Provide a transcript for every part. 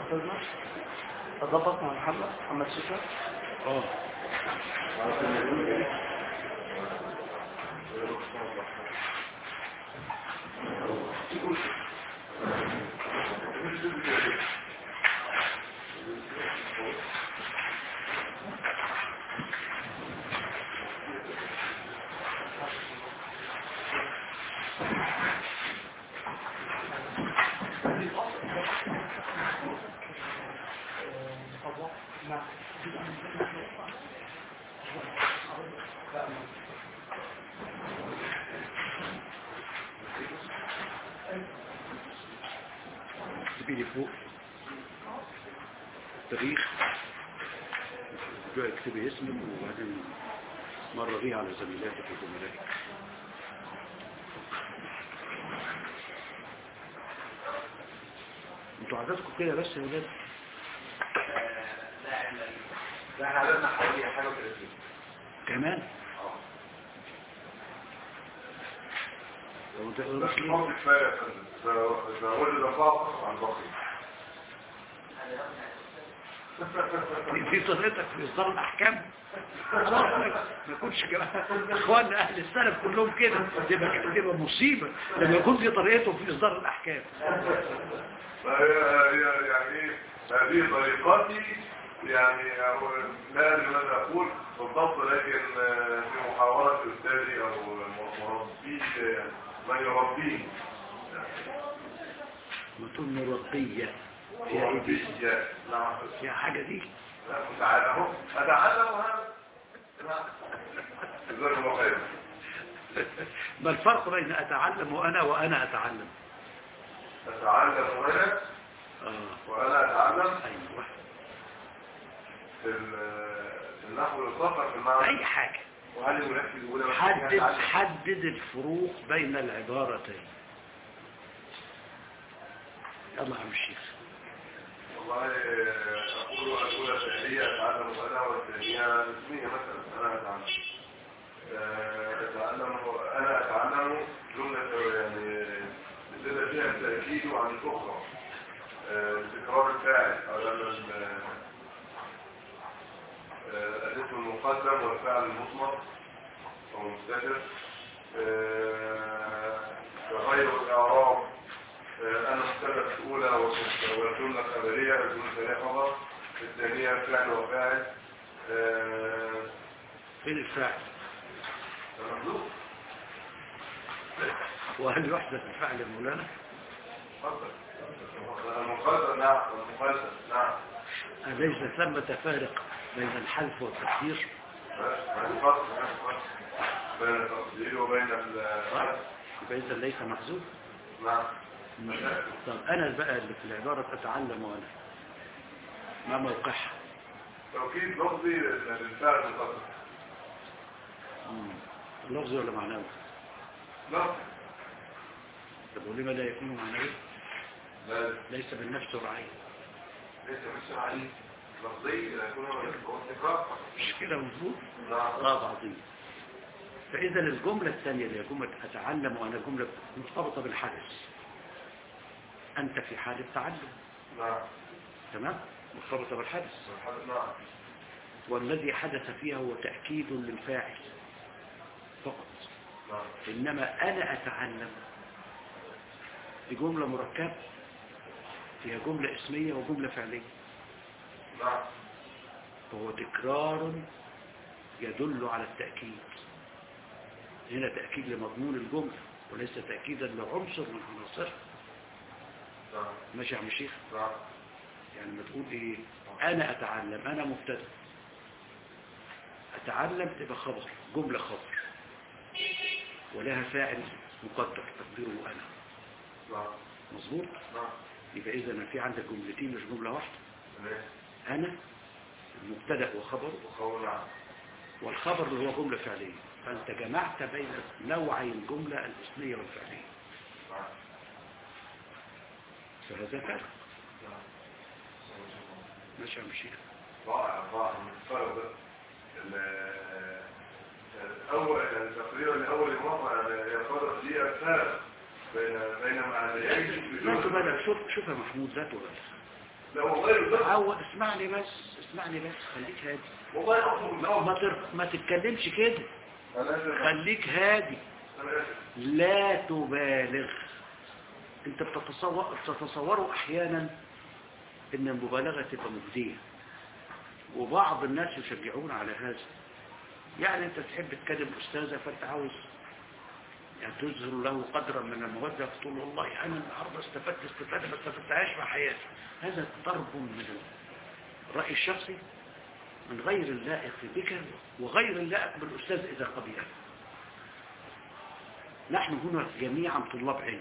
أستاذنا تضبط مع محمد محمد شكرا اه اكتبي لي فوق تاريخ اكتبي اسمك وبعدين مرة بيه على زميلاتك وزملائك انتوا عددكم كده بس يا ولاد ده احنا عددنا حوالي حاجة وثلاثين كمان لو تقدرش ليه ممكن كفاية يا فندم إذا- إذا وجد فاقر عن بقي دي- دي طريقتك في إصدار الأحكام خلاص ما يكونش كمان إخواننا أهل السلف كلهم كده تبقى تبقى مصيبة لما يكون دي طريقتهم في إصدار الأحكام فهي هي يعني ايه هذه طريقتي يعني أو لا أدري ماذا أقول بالضبط لكن آه، في محاولة أستاذي أو مربي آه، من يربيني ما تقول مرقية فيها إيه دي؟ مربي نعم فيها حاجة دي لا متعلم أتعلم هذا نعم جزاكم الله خير ما الفرق بين أتعلم وأنا وأنا أتعلم أتعلم هنا آه. وأنا أتعلم أيوة في ال- في النحو والصفر في المعنى أي حاجة وهل المنافس الأولى بس حدد فيها تعلم؟ حدد الفروق بين العبارتين يلا يا عم الشيخ والله أقول الأولى فعلية أتعلم أنا والثانية اسمية مثلا أنا أتعلم آه، أتعلم أنا أتعلم جملة يعني زاد فيها التأكيد عن الأخرى آه، تكرار الفاعل أو لأن ال- آه، الاسم المقدم والفعل المصمت أو مستتر آه، تغير الإعراب آه، أنا مبتدأ الأولى والجملة الخبرية والجملة الثانية خبر الثانية فعل وفاعل آه، فين الفاعل ممدوح وهل يحدث الفعل المولانا تفضل المقدر نعم المقدر نعم أليس ثمة فارق بين الحذف والتقدير ما الفرق ما الفرق بين التقدير وبين ال يبقى إذا ليس محذوف نعم طب أنا بقى اللي في العبارة أتعلم وأنا ما موقعها توكيد لفظي للفعل المقدر مم. لفظي ولا معنوي لفظي طب ولما لا يكون معنوي لا ليس بالنفس والعين ليس مش عليه لفظي يكون هو استقرار مش كده مظبوط نعم اه بعضين فإذا الجملة الثانية اللي هي جملة أتعلم وأنا جملة مرتبطة بالحدث أنت في حالة تعلم نعم تمام مرتبطة بالحدث نعم والذي حدث فيها هو تأكيد للفاعل فقط نعم إنما أنا أتعلم دي جملة مركبة فيها جملة اسمية وجملة فعلية نعم فهو تكرار يدل على التأكيد هنا تأكيد لمضمون الجملة وليس تأكيدا لعنصر من عناصرها نعم ماشي يا عم الشيخ نعم يعني ما تقول ايه انا اتعلم انا مبتدا اتعلم تبقى خبر جملة خبر ولها فاعل مقدر تقديره انا نعم مظبوط نعم يبقى اذا أنا في عندك جملتين مش جملة واحدة تمام انا المبتدا وخبر وقول نعم والخبر اللي هو جملة فعلية فانت جمعت بين نوعي الجملة الاسمية والفعلية نعم فهذا فرق نعم ماشي يا عم الشيخ رائع رائع الفرق ده ال- الأول التقرير لأول مرة يفرق لي الفرق بين بين معنيين ذاته بالك شوف شوف يا محمود ذاته بالك لو غير ده عود اسمعني بس اسمعني بس خليك هادي والله اطلب من ما, ما, تر... ما تتكلمش كده انا اسف خليك هادي انا اسف لا تبالغ انت بتتصور تتصوروا احيانا ان المبالغة تبقى مجدية وبعض الناس يشجعون على هذا يعني انت تحب تكلم استاذة فانت عاوز يعني تظهر له قدرا من المودة فتقول له والله انا النهاردة استفدت استفادة ما استفدتهاش في حياتي هذا ضرب من الرأي الشخصي من غير اللائق بك وغير اللائق بالاستاذ اذا قبله نحن هنا جميعا طلاب علم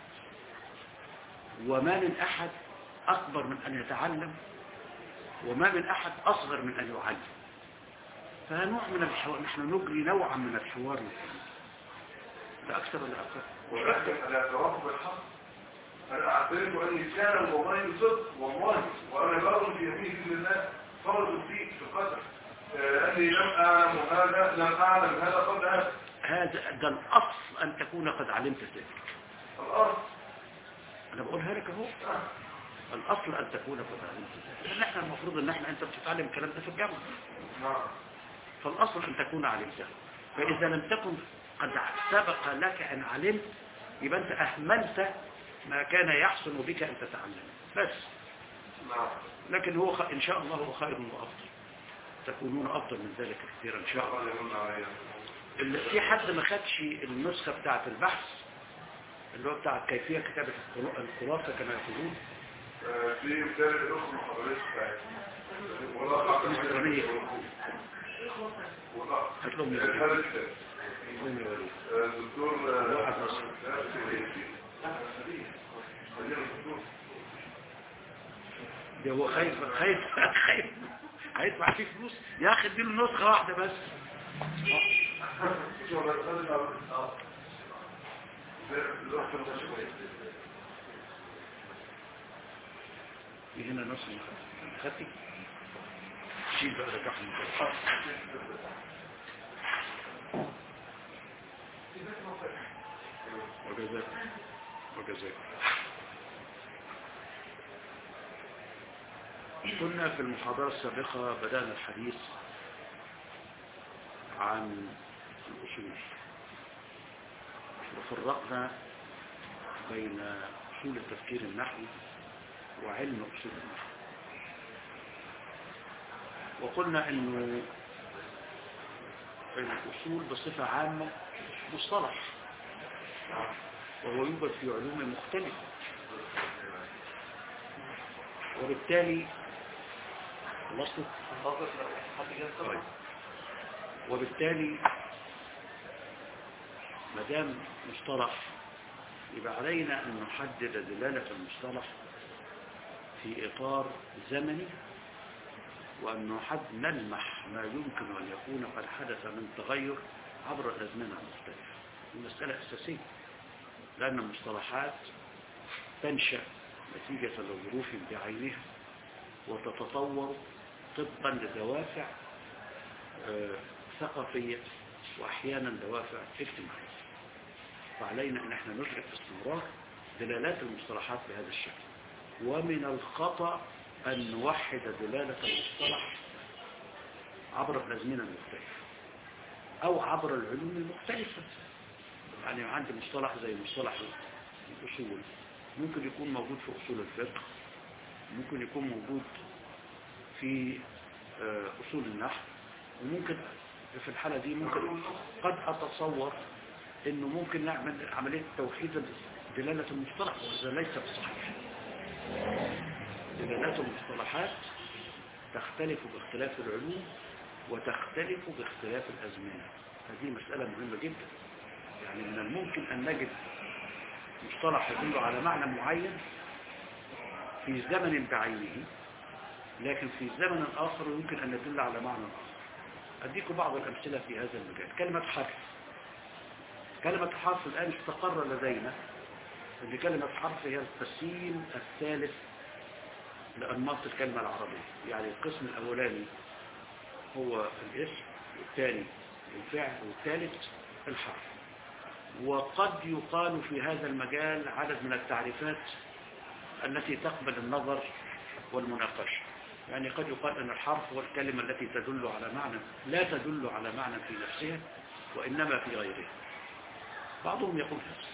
وما من أحد أكبر من أن يتعلم وما من أحد أصغر من أن يعلم فنوع من الحوار نحن نجري نوعا من الحوار الفني. لا أكثر ولا أقل وأكد على اعتراف بالحق أنا أعترف أني كان والله صدق والله وأنا بر في يمين بإذن الله فرض فيه في القدر آه، أني لم أعلم هذا لم أعلم هذا قبل هذا هذا ده الأصل أن تكون قد علمت ذلك الأرض أنا بقولها لك أهو الأصل أن تكون قد علمت ذلك لأن احنا المفروض أن احنا أنت بتتعلم الكلام ده في الجامعة نعم فالأصل أن تكون علمته فإذا لم تكن قد سبق لك أن علمت يبقى أنت أهملت ما كان يحسن بك أن تتعلم بس نعم لكن هو خ... إن شاء الله هو خير وأفضل تكونون أفضل من ذلك كثيرا إن شاء الله الله يمن عليا اللي في حد ما خدش النسخة بتاعة البحث اللي هو بتاع كيفية كتابة الخلا- الخلاصة كما يقولون آه، في مثال الأخرى حضرتك بتاعتي والله أعلم الإلكترونية والله هات لهم هذا يقولون. الكتاب هم يقولون. آه، دكتور آه، واحد بس. دكتور ده هو خايف خايف خايف هيدفع فيه فلوس يا أخي اديله نسخة واحدة بس شو بس خلي اه الأخت المشهورة. في هنا نسخة خدتي شيل بقى رجعهم كده. وجزاك وجزاك كنا في المحاضرة السابقة بدأنا الحديث عن الأصول وفرقنا بين أصول التفكير النحوي وعلم أصول النحو وقلنا أنه الأصول بصفة عامة مصطلح وهو يوجد في علوم مختلفة وبالتالي خلصت طيب. وبالتالي ما دام مصطلح يبقى علينا أن نحدد دلالة المصطلح في إطار زمني وأن نحد نلمح ما يمكن أن يكون قد حدث من تغير عبر الأزمنة المختلفة دي مسألة أساسية لأن المصطلحات تنشأ نتيجة لظروف بعينها وتتطور طبقا لدوافع آه، ثقافية وأحيانا دوافع اجتماعية فعلينا أن احنا ندرك باستمرار دلالات المصطلحات بهذا الشكل ومن الخطأ أن نوحد دلالة المصطلح عبر الأزمنة المختلفة أو عبر العلوم المختلفة يعني عندي مصطلح زي مصطلح الأصول ممكن يكون موجود في أصول الفقه ممكن يكون موجود في آه، أصول النحو وممكن في الحالة دي ممكن قد أتصور إنه ممكن نعمل عملية توحيد دلالة المصطلح وهذا ليس بصحيح دلالات المصطلحات تختلف باختلاف العلوم وتختلف باختلاف الأزمنة هذه مسألة مهمة جدا يعني من الممكن أن نجد مصطلح يدل على معنى معين في زمن بعينه لكن في زمن آخر يمكن أن يدل على معنى آخر أديكم بعض الأمثلة في هذا المجال كلمة حرف كلمة حرف الآن استقر لدينا أن كلمة حرف هي القسيم الثالث لأنماط الكلمة العربية يعني القسم الأولاني هو الاسم والثاني الفعل والثالث الحرف وقد يقال في هذا المجال عدد من التعريفات التي تقبل النظر والمناقشة يعني قد يقال أن الحرف هو الكلمة التي تدل على معنى لا تدل على معنى في نفسها وإنما في غيرها بعضهم يقول هذا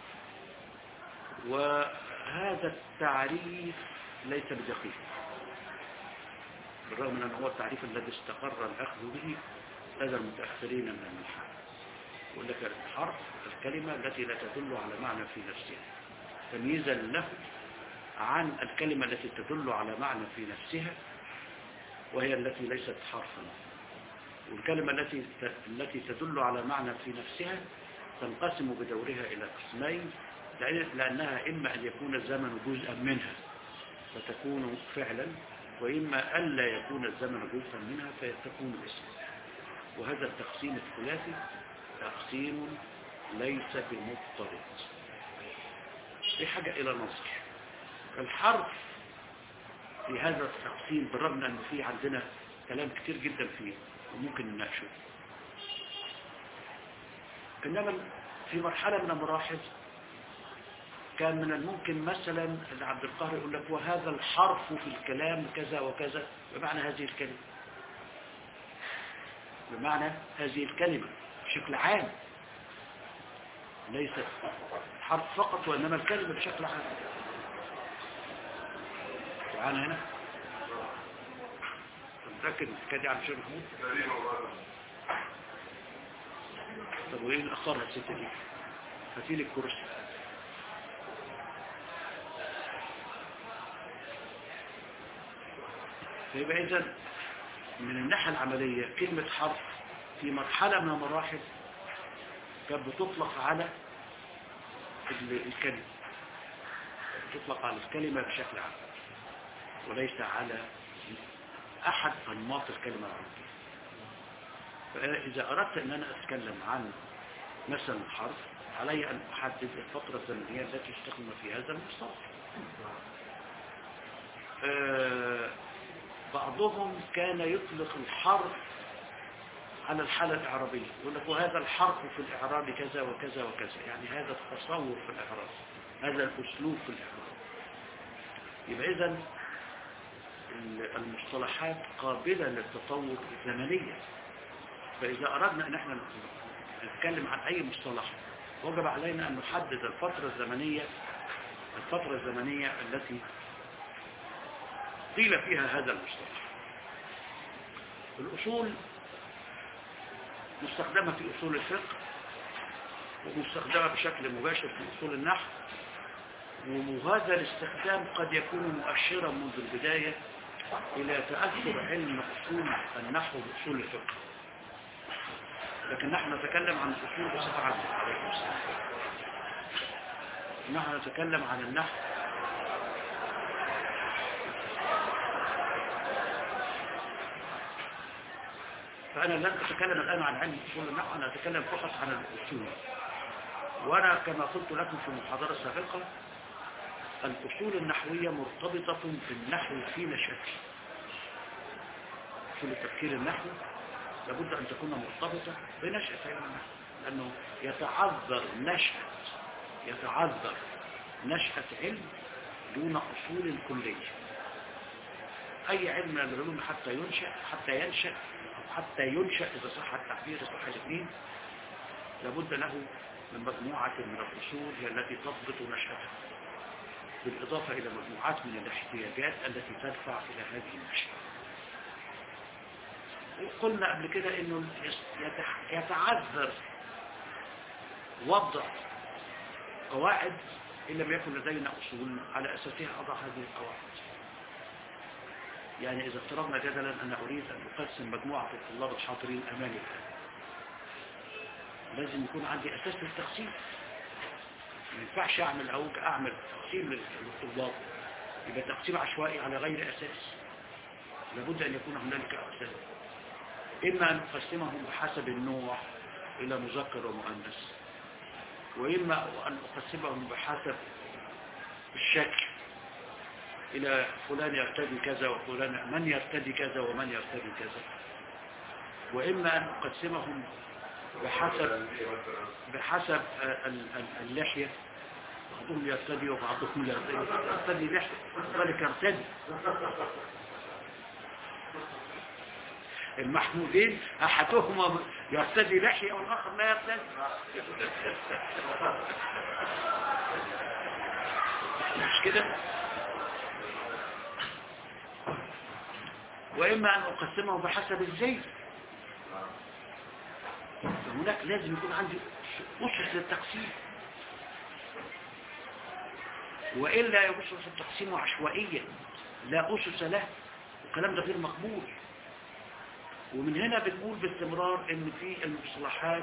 وهذا التعريف ليس بدقيق بالرغم من أنه هو التعريف الذي استقر الأخذ به لدى المتأخرين من النحو يقول لك الحرف الكلمة التي لا تدل على معنى في نفسها تمييزا له عن الكلمة التي تدل على معنى في نفسها وهي التي ليست حرفا والكلمة التي التي تدل على معنى في نفسها تنقسم بدورها إلى قسمين لأنها إما أن يكون الزمن جزءا منها فتكون فعلا وإما ألا يكون الزمن جزءا منها فتكون اسما وهذا التقسيم الثلاثي تقسيم ليس بمضطرد في حاجة إلى نظر الحرف في هذا التقسيم بالرغم أنه في عندنا كلام كتير جدا فيه وممكن نناقشه إنما في مرحلة من المراحل كان من الممكن مثلا ان عبد القاهر يقول لك وهذا الحرف في الكلام كذا وكذا بمعنى هذه الكلمة بمعنى هذه الكلمة بشكل عام ليست حرف فقط وإنما الكلمة بشكل عام معانا هنا متأكد الحكاية دي عن شيخ محمود تقريبا والله. طب وايه اللي اخرها الست دي هاتي لي الكرسي فيبقى اذا من الناحيه العمليه كلمه حرف في مرحله من المراحل كانت بتطلق على ال- الكلمه تطلق على الكلمه بشكل عام وليس على احد انماط الكلمه العربيه فإذا أردت أن أنا أتكلم عن مثلا حرف علي أن أحدد الفترة الزمنية التي استخدم في هذا المصطلح آه، بعضهم كان يطلق الحرف على الحالة الإعرابية يقول لك وهذا الحرف في الإعراب كذا وكذا وكذا يعني هذا التصور في الإعراب هذا الأسلوب في الإعراب يبقى إذا المصطلحات قابلة للتطور زمنيا فإذا أردنا أن احنا نتكلم عن أي مصطلح وجب علينا أن نحدد الفترة الزمنية الفترة الزمنية التي قيل فيها هذا المصطلح الأصول مستخدمة في أصول الفقه ومستخدمة بشكل مباشر في أصول النحو وهذا الاستخدام قد يكون مؤشرا منذ البداية إلى تأثر علم أصول النحو بأصول الفقه لكن نحن نتكلم عن الأصول بصفة عامة عليكم السلام نحن نتكلم عن النحو فأنا لن أتكلم الآن عن علم أصول النحو أنا أتكلم فقط عن الأصول وأنا كما قلت لكم في المحاضرة السابقة الأصول النحوية مرتبطة بالنحو في نشأته أصول التفكير النحوي لابد أن تكون مرتبطة بنشأة علم النحو لأنه يتعذر نشأة يتعذر نشأة علم دون أصول كلية أي علم من العلوم حتى ينشأ حتى ينشأ أو حتى ينشأ إذا صح التعبير صح الاثنين لابد له من مجموعة من الأصول هي التي تضبط نشأته بالإضافة إلى مجموعات من الاحتياجات التي تدفع إلى هذه النشأة وقلنا قبل كده انه يتح- يتعذر وضع قواعد ان لم يكن لدينا اصول على اساسها اضع هذه القواعد يعني اذا افترضنا جدلا انا اريد ان اقسم مجموعه الطلاب الحاضرين امامي الان لازم يكون عندي اساس للتقسيم ما ينفعش اعمل او اعمل تقسيم للطلاب يبقى تقسيم عشوائي على غير اساس لابد ان يكون هنالك اساس إما أن أقسمهم بحسب النوع إلى مذكر ومؤنث وإما أن أقسمهم بحسب الشكل إلى فلان يرتدي كذا وفلان من يرتدي كذا ومن يرتدي كذا وإما أن أقسمهم بحسب بحسب ال- ال- اللحية بعضهم يرتدي وبعضهم لا يرتدي لحية ذلك يرتدي المحمودين أحدهما يرتدي لحية والآخر لا يرتدي مش كده وإما أن أقسمه بحسب الزي فهناك لازم يكون عندي أسس للتقسيم وإلا يبص التقسيم عشوائيا لا أسس له الكلام ده غير مقبول ومن هنا بنقول باستمرار ان في المصطلحات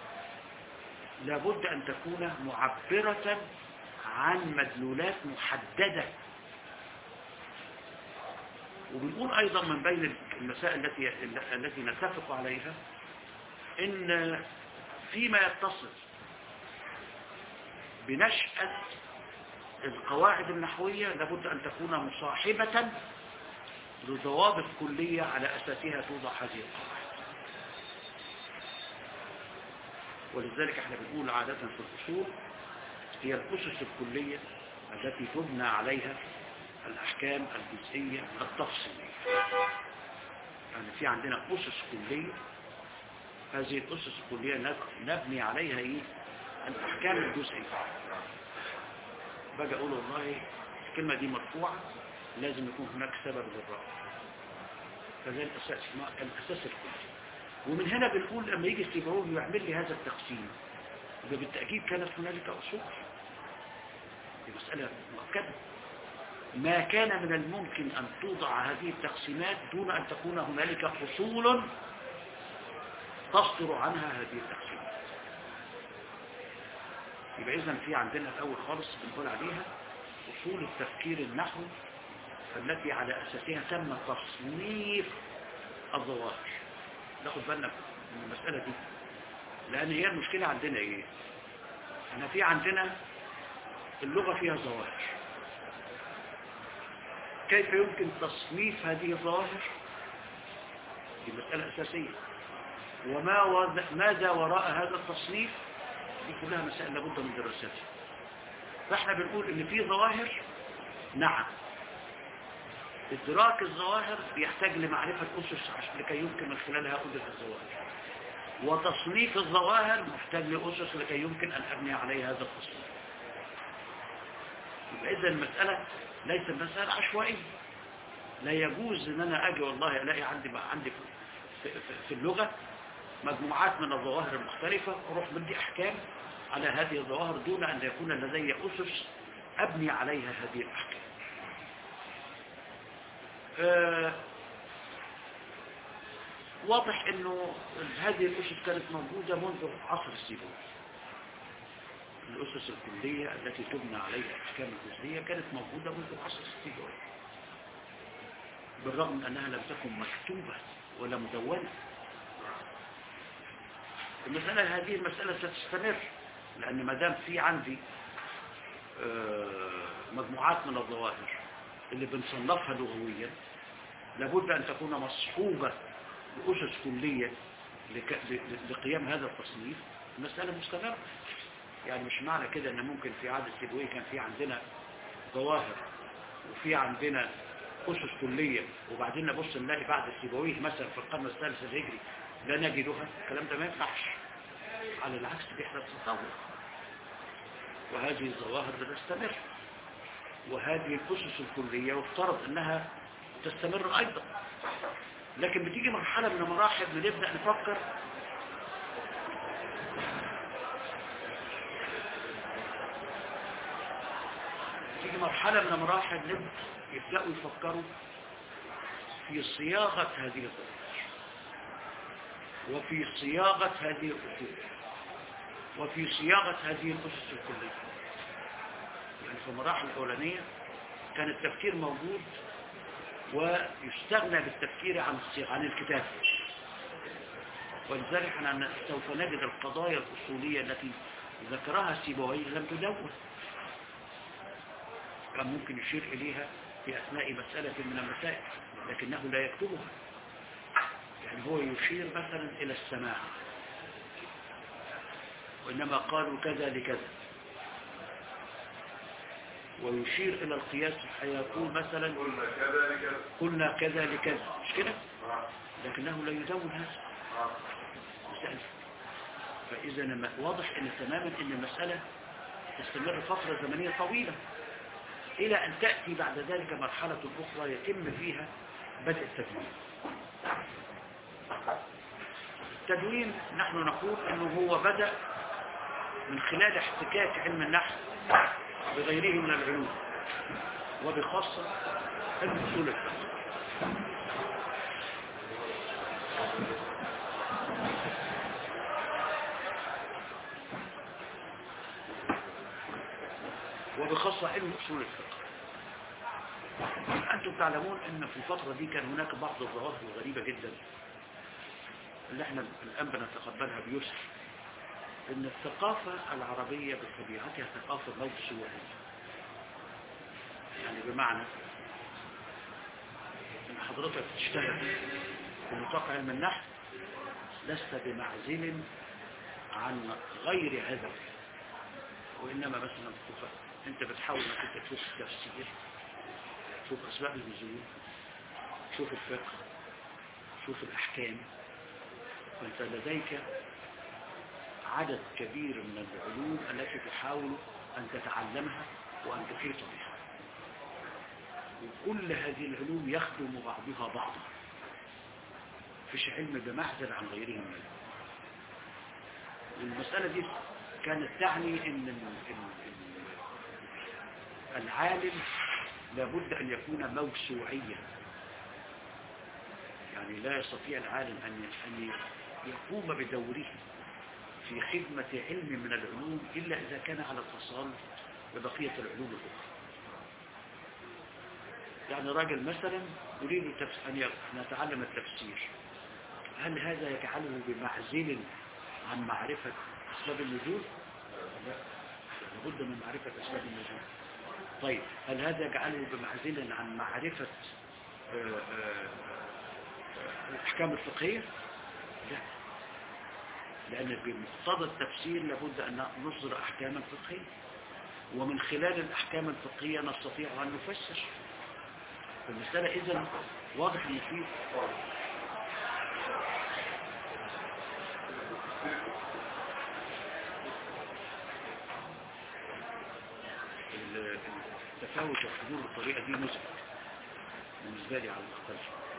لابد ان تكون معبرة عن مدلولات محددة وبنقول ايضا من بين المسائل التي التي نتفق عليها ان فيما يتصل بنشأة القواعد النحوية لابد ان تكون مصاحبة لضوابط كلية على أساسها توضع هذه القواعد ولذلك احنا بنقول عادة في الأصول هي الأسس الكلية التي تبنى عليها الأحكام الجزئية التفصيلية يعني في عندنا أسس كلية هذه الأسس الكلية نبني عليها إيه؟ الأحكام الجزئية باجي أقول والله الكلمة دي مرفوعة لازم يكون هناك سبب للرفع فده الأساس الأساس الكلي ومن هنا بنقول لما يجي السيبعون يعمل لي هذا التقسيم يبقى بالتأكيد كانت هنالك أصول دي مسألة مؤكدة ما كان من الممكن أن توضع هذه التقسيمات دون أن تكون هنالك أصول تصدر عنها هذه التقسيمات يبقى إذن في عندنا الأول خالص بنقول عليها أصول التفكير النحوي التي على أساسها تم تصنيف الظواهر ناخد بالنا من المسألة دي لأن هي المشكلة عندنا إيه أنا في عندنا اللغة فيها ظواهر كيف يمكن تصنيف هذه الظواهر دي مسألة أساسية وما وذ... ماذا وراء هذا التصنيف دي كلها مسائل لابد من دراستها فاحنا بنقول ان في ظواهر نعم إدراك الظواهر يحتاج لمعرفة أسس لكي يمكن من خلالها أدرك الظواهر وتصنيف الظواهر محتاج لأسس لكي يمكن أن أبني عليها هذا التصنيف يبقى إذا المسألة ليست مسألة عشوائية لا يجوز أن أنا أجي والله ألاقي عندي بقى عندي في, في, في اللغة مجموعات من الظواهر المختلفة أروح بدي أحكام على هذه الظواهر دون أن يكون لدي أسس أبني عليها هذه الأحكام آه واضح انه هذه الاسس كانت موجودة منذ عصر السيبوي الاسس الكلية التي تبنى عليها الاحكام الجزئية كانت موجودة منذ عصر السيبوي بالرغم من انها لم تكن مكتوبة ولا مدونة المسألة هذه المسألة ستستمر لان ما دام في عندي آه مجموعات من الظواهر اللي بنصنفها لغويا لابد أن تكون مصحوبة بأسس كلية لك... لقيام هذا التصنيف المسألة مستمرة يعني مش معنى كده أن ممكن في عهد السيبوي كان في عندنا ظواهر وفي عندنا أسس كلية وبعدين نبص نلاقي بعد السيبوي مثلا في القرن الثالث الهجري لا نجدها الكلام ده ما ينفعش على العكس بيحدث تطور وهذه الظواهر بتستمر وهذه الأسس الكلية وافترض أنها تستمر أيضا لكن بتيجي مرحلة من المراحل بنبدأ نفكر تيجي مرحلة من المراحل نبدأ يبدأوا يفكروا في صياغة هذه الظواهر وفي صياغة هذه الأصول وفي صياغة هذه الأسس الكلية يعني في المراحل الأولانية كان التفكير موجود ويستغنى بالتفكير عن الصيغة عن الكتاب ولذلك احنا سوف نجد القضايا الأصولية التي ذكرها سيبويه لم تدون كان ممكن يشير إليها في أثناء مسألة من المسائل لكنه لا يكتبها يعني هو يشير مثلا إلى السماع وإنما قالوا كذا لكذا ويشير إلى القياس فيقول مثلا قلنا كذلك قلنا كذا لكذا مش كده آه. لكنه لا يدون هذا آه. مسألة فإذا الم- واضح إن تماما إن المسألة تستمر فترة زمنية طويلة إلى أن تأتي بعد ذلك مرحلة أخرى يتم فيها بدء التدوين التدوين نحن نقول أنه هو بدأ من خلال احتكاك علم النحو بغيره من العلوم وبخاصة علم أصول الفقه وبخاصة علم أصول الفقه أنتم تعلمون أن في الفترة دي كان هناك بعض الظواهر الغريبة جدا اللي احنا الآن بنتقبلها بيسر أن الثقافة العربية بطبيعتها ثقافة موسوعية يعني بمعنى أن حضرتك تشتغل في نطاق علم النحو لست بمعزل عن غير هذا العلم وإنما مثلا تف- أنت بتحاول أنك أنت تشوف التفسير تشوف أسباب النزول تشوف الفقه تشوف الأحكام فأنت لديك عدد كبير من العلوم التي تحاول أن تتعلمها وأن تحيط بها وكل هذه العلوم يخدم بعضها بعضا فيش علم بمعزل عن غيره من العلم والمسألة دي كانت تعني ان ال- ال- ال- العالم لابد ان يكون موسوعيا يعني لا يستطيع العالم ان ان يقوم بدوره في خدمة علم من العلوم إلا إذا كان على اتصال ببقية العلوم الأخرى يعني راجل مثلا يريد تفس- أن ي- أن يتعلم التفسير هل هذا يجعله بمعزل عن معرفة أسباب النزول؟ لا لابد من معرفة أسباب النزول طيب هل هذا يجعله بمعزل عن معرفة آه، آه، آه، الأحكام الفقهية؟ لا لأن بمقتضى التفسير لابد أن نصدر أحكاما فقهية ومن خلال الأحكام الفقهية نستطيع أن نفسر المسألة إذن واضح أن في ال- التفاوت والحضور بالطريقة دي مزعج بالنسبة لي على الأقل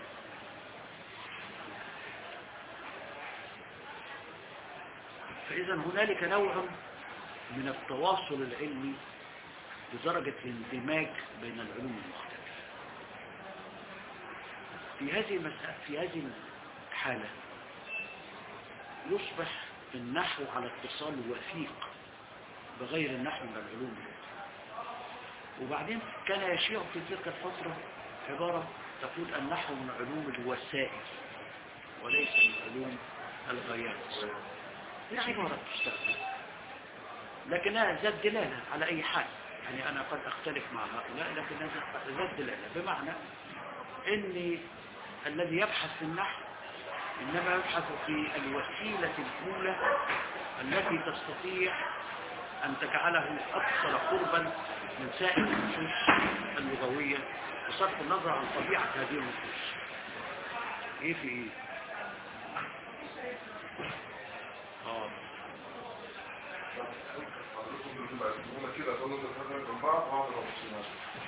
فإذا هنالك نوع من التواصل العلمي بدرجة الاندماج بين العلوم المختلفة في هذه المسألة في هذه الحالة يصبح النحو على اتصال وثيق بغير النحو من العلوم الأخرى وبعدين كان يشيع في تلك الفترة عبارة تقول النحو من علوم الوسائل وليس من علوم الغايات هي عبارة تستخدم لكنها ذات دلالة على أي حال يعني أنا قد أختلف مع هؤلاء لكنها ذات دلالة بمعنى أن الذي يبحث في النحو إنما يبحث في الوسيلة الأولى التي تستطيع أن تجعله أكثر قربا من سائر النصوص اللغوية بصرف النظر عن طبيعة هذه النصوص إيه في إيه؟ آه هما كده أظن تتفرق من بعض بعض المقسمات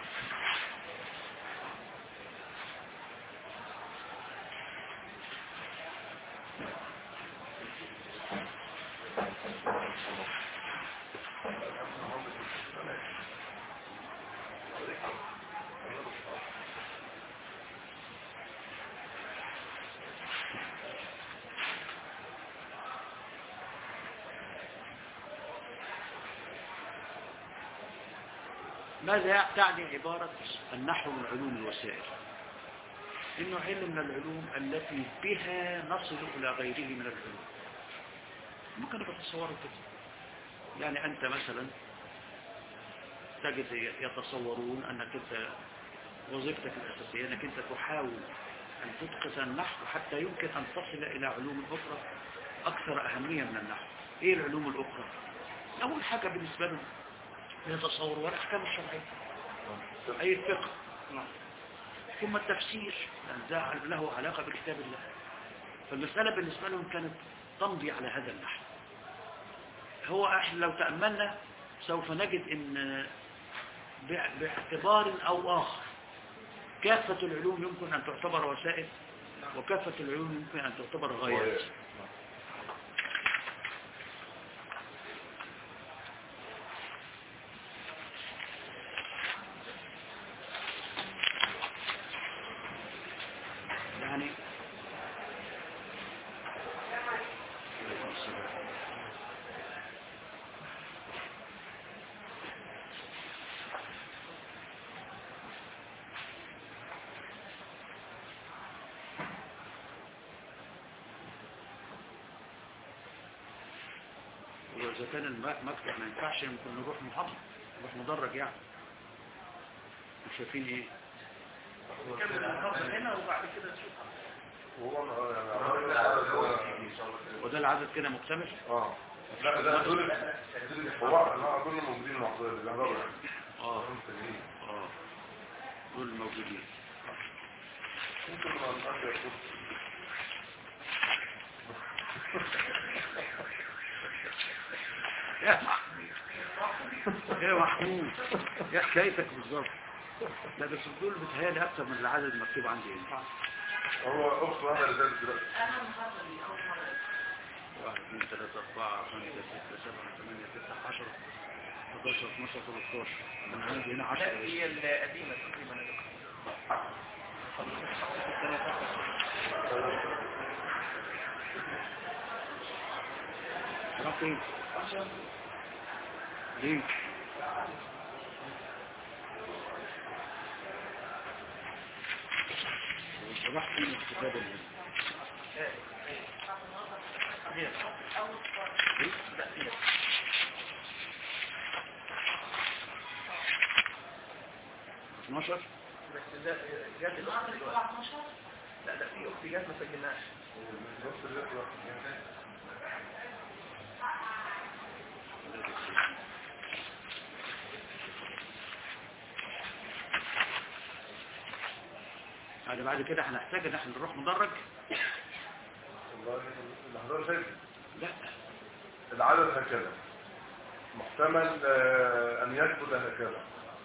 ماذا تعني عبارة النحو من علوم الوسائل إنه علم من العلوم التي بها نصل إلى غيره من العلوم ممكن تتصوروا كده يعني أنت مثلا تجد يتصورون أنك أنت وظيفتك الأساسية أنك أنت تحاول أن تتقن النحو حتى يمكن أن تصل إلى علوم أخرى أكثر أهمية من النحو إيه العلوم الأخرى؟ أول حاجة بالنسبة لهم يتصور والأحكام الشرعية أي الفقه نعم ثم التفسير لأن ده له علاقة بكتاب الله فالمسألة بالنسبة لهم كانت تمضي على هذا النحو هو احنا لو تأملنا سوف نجد ان بع- باعتبار او اخر كافة العلوم يمكن ان تعتبر وسائل وكافة العلوم يمكن ان تعتبر غايات يعني وإذا كان الم- مكتب ما ينفعش يمكن نروح محاضرة نروح مدرج يعني مش شايفين ايه نكمل المحاضرة هنا وبعد كده نشوف هو ما- يعني عمال العدد هو ان شاء الله كده. وده العدد كده مكتمل اه لا ده دول هو احنا كنا موجودين مع حضرتك اللي هنضرب اه اه دول موجودين ممكن ما نقدر يكون يا محمود يا محمود يا حكايتك بالظبط لا بس دول بتهيألي أكتر من العدد المكتوب عندي هنا هو اخت واحده اللي زادت دلوقتي واحد اثنين ثلاثة أربعة خمسة ستة سبعة ثمانية تسعة عشرة 11 12 13 أنا عندي هنا 10 هي القديمة تقريبا رحت ايه؟ ليه؟ رحت فين الكتاب اللي اتناشر بس ده جات الأخت دلوقتي. لا لا في أختي جات ما سجلناش بس اللي يطلع. يعني بعد كده هنحتاج ان احنا نروح مدرج والله اللي حضرتك شايف لا العدد هكذا محتمل آه، ان يثبت هكذا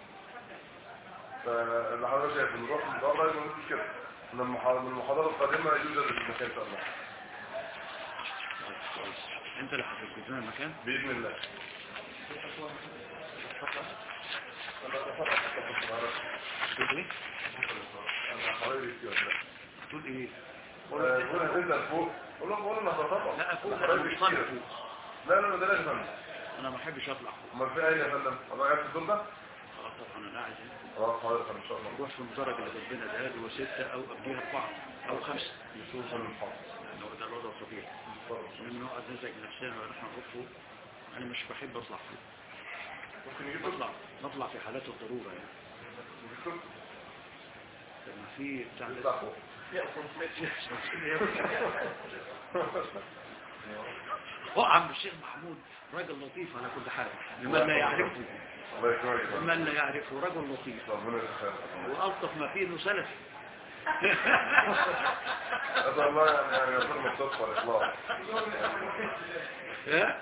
فاللي حضرتك شايف نروح مدرج ونقول كده من المحا- من المحاضرة القادمة يوجد المكان ان شاء الله طيب، كويس انت اللي هتجيب لنا المكان بإذن الله تقول ايه؟ أنا حوالي كده. تقول ايه؟ آه، قول هتنزل فوق قول لهم قول لهم هتطلع لا فوق أنا انا حوالي مصنف كتير. فوق لا لا لا ده لازم أنا. انا ما بحبش اطلع فوق امال في اين يا فندم حضرتك قاعد في الدور ده اه طبعا انا قاعد هنا اه حاضر ان شاء الله نروح في المدرج اللي ربنا ده هو ستة او قبليها اربعة او خمسة نشوف المحاضرة لو ده الوضع الطبيعي لما نقعد نزعج نفسنا ونحن نروح فوق انا مش بحب اطلع فوق ممكن يجيب بطلع بطلع في حالات الضرورة يعني لما في بتاع يطلع فوق هو عم الشيخ محمود راجل لطيف على كل حال لمن لا يعرفه الله يكرمك لمن لا يعرفه رجل لطيف ربنا يخير والطف ما فيه انه سلفي هذا الله يعني يعني يكون الصدق والإخلاص ها؟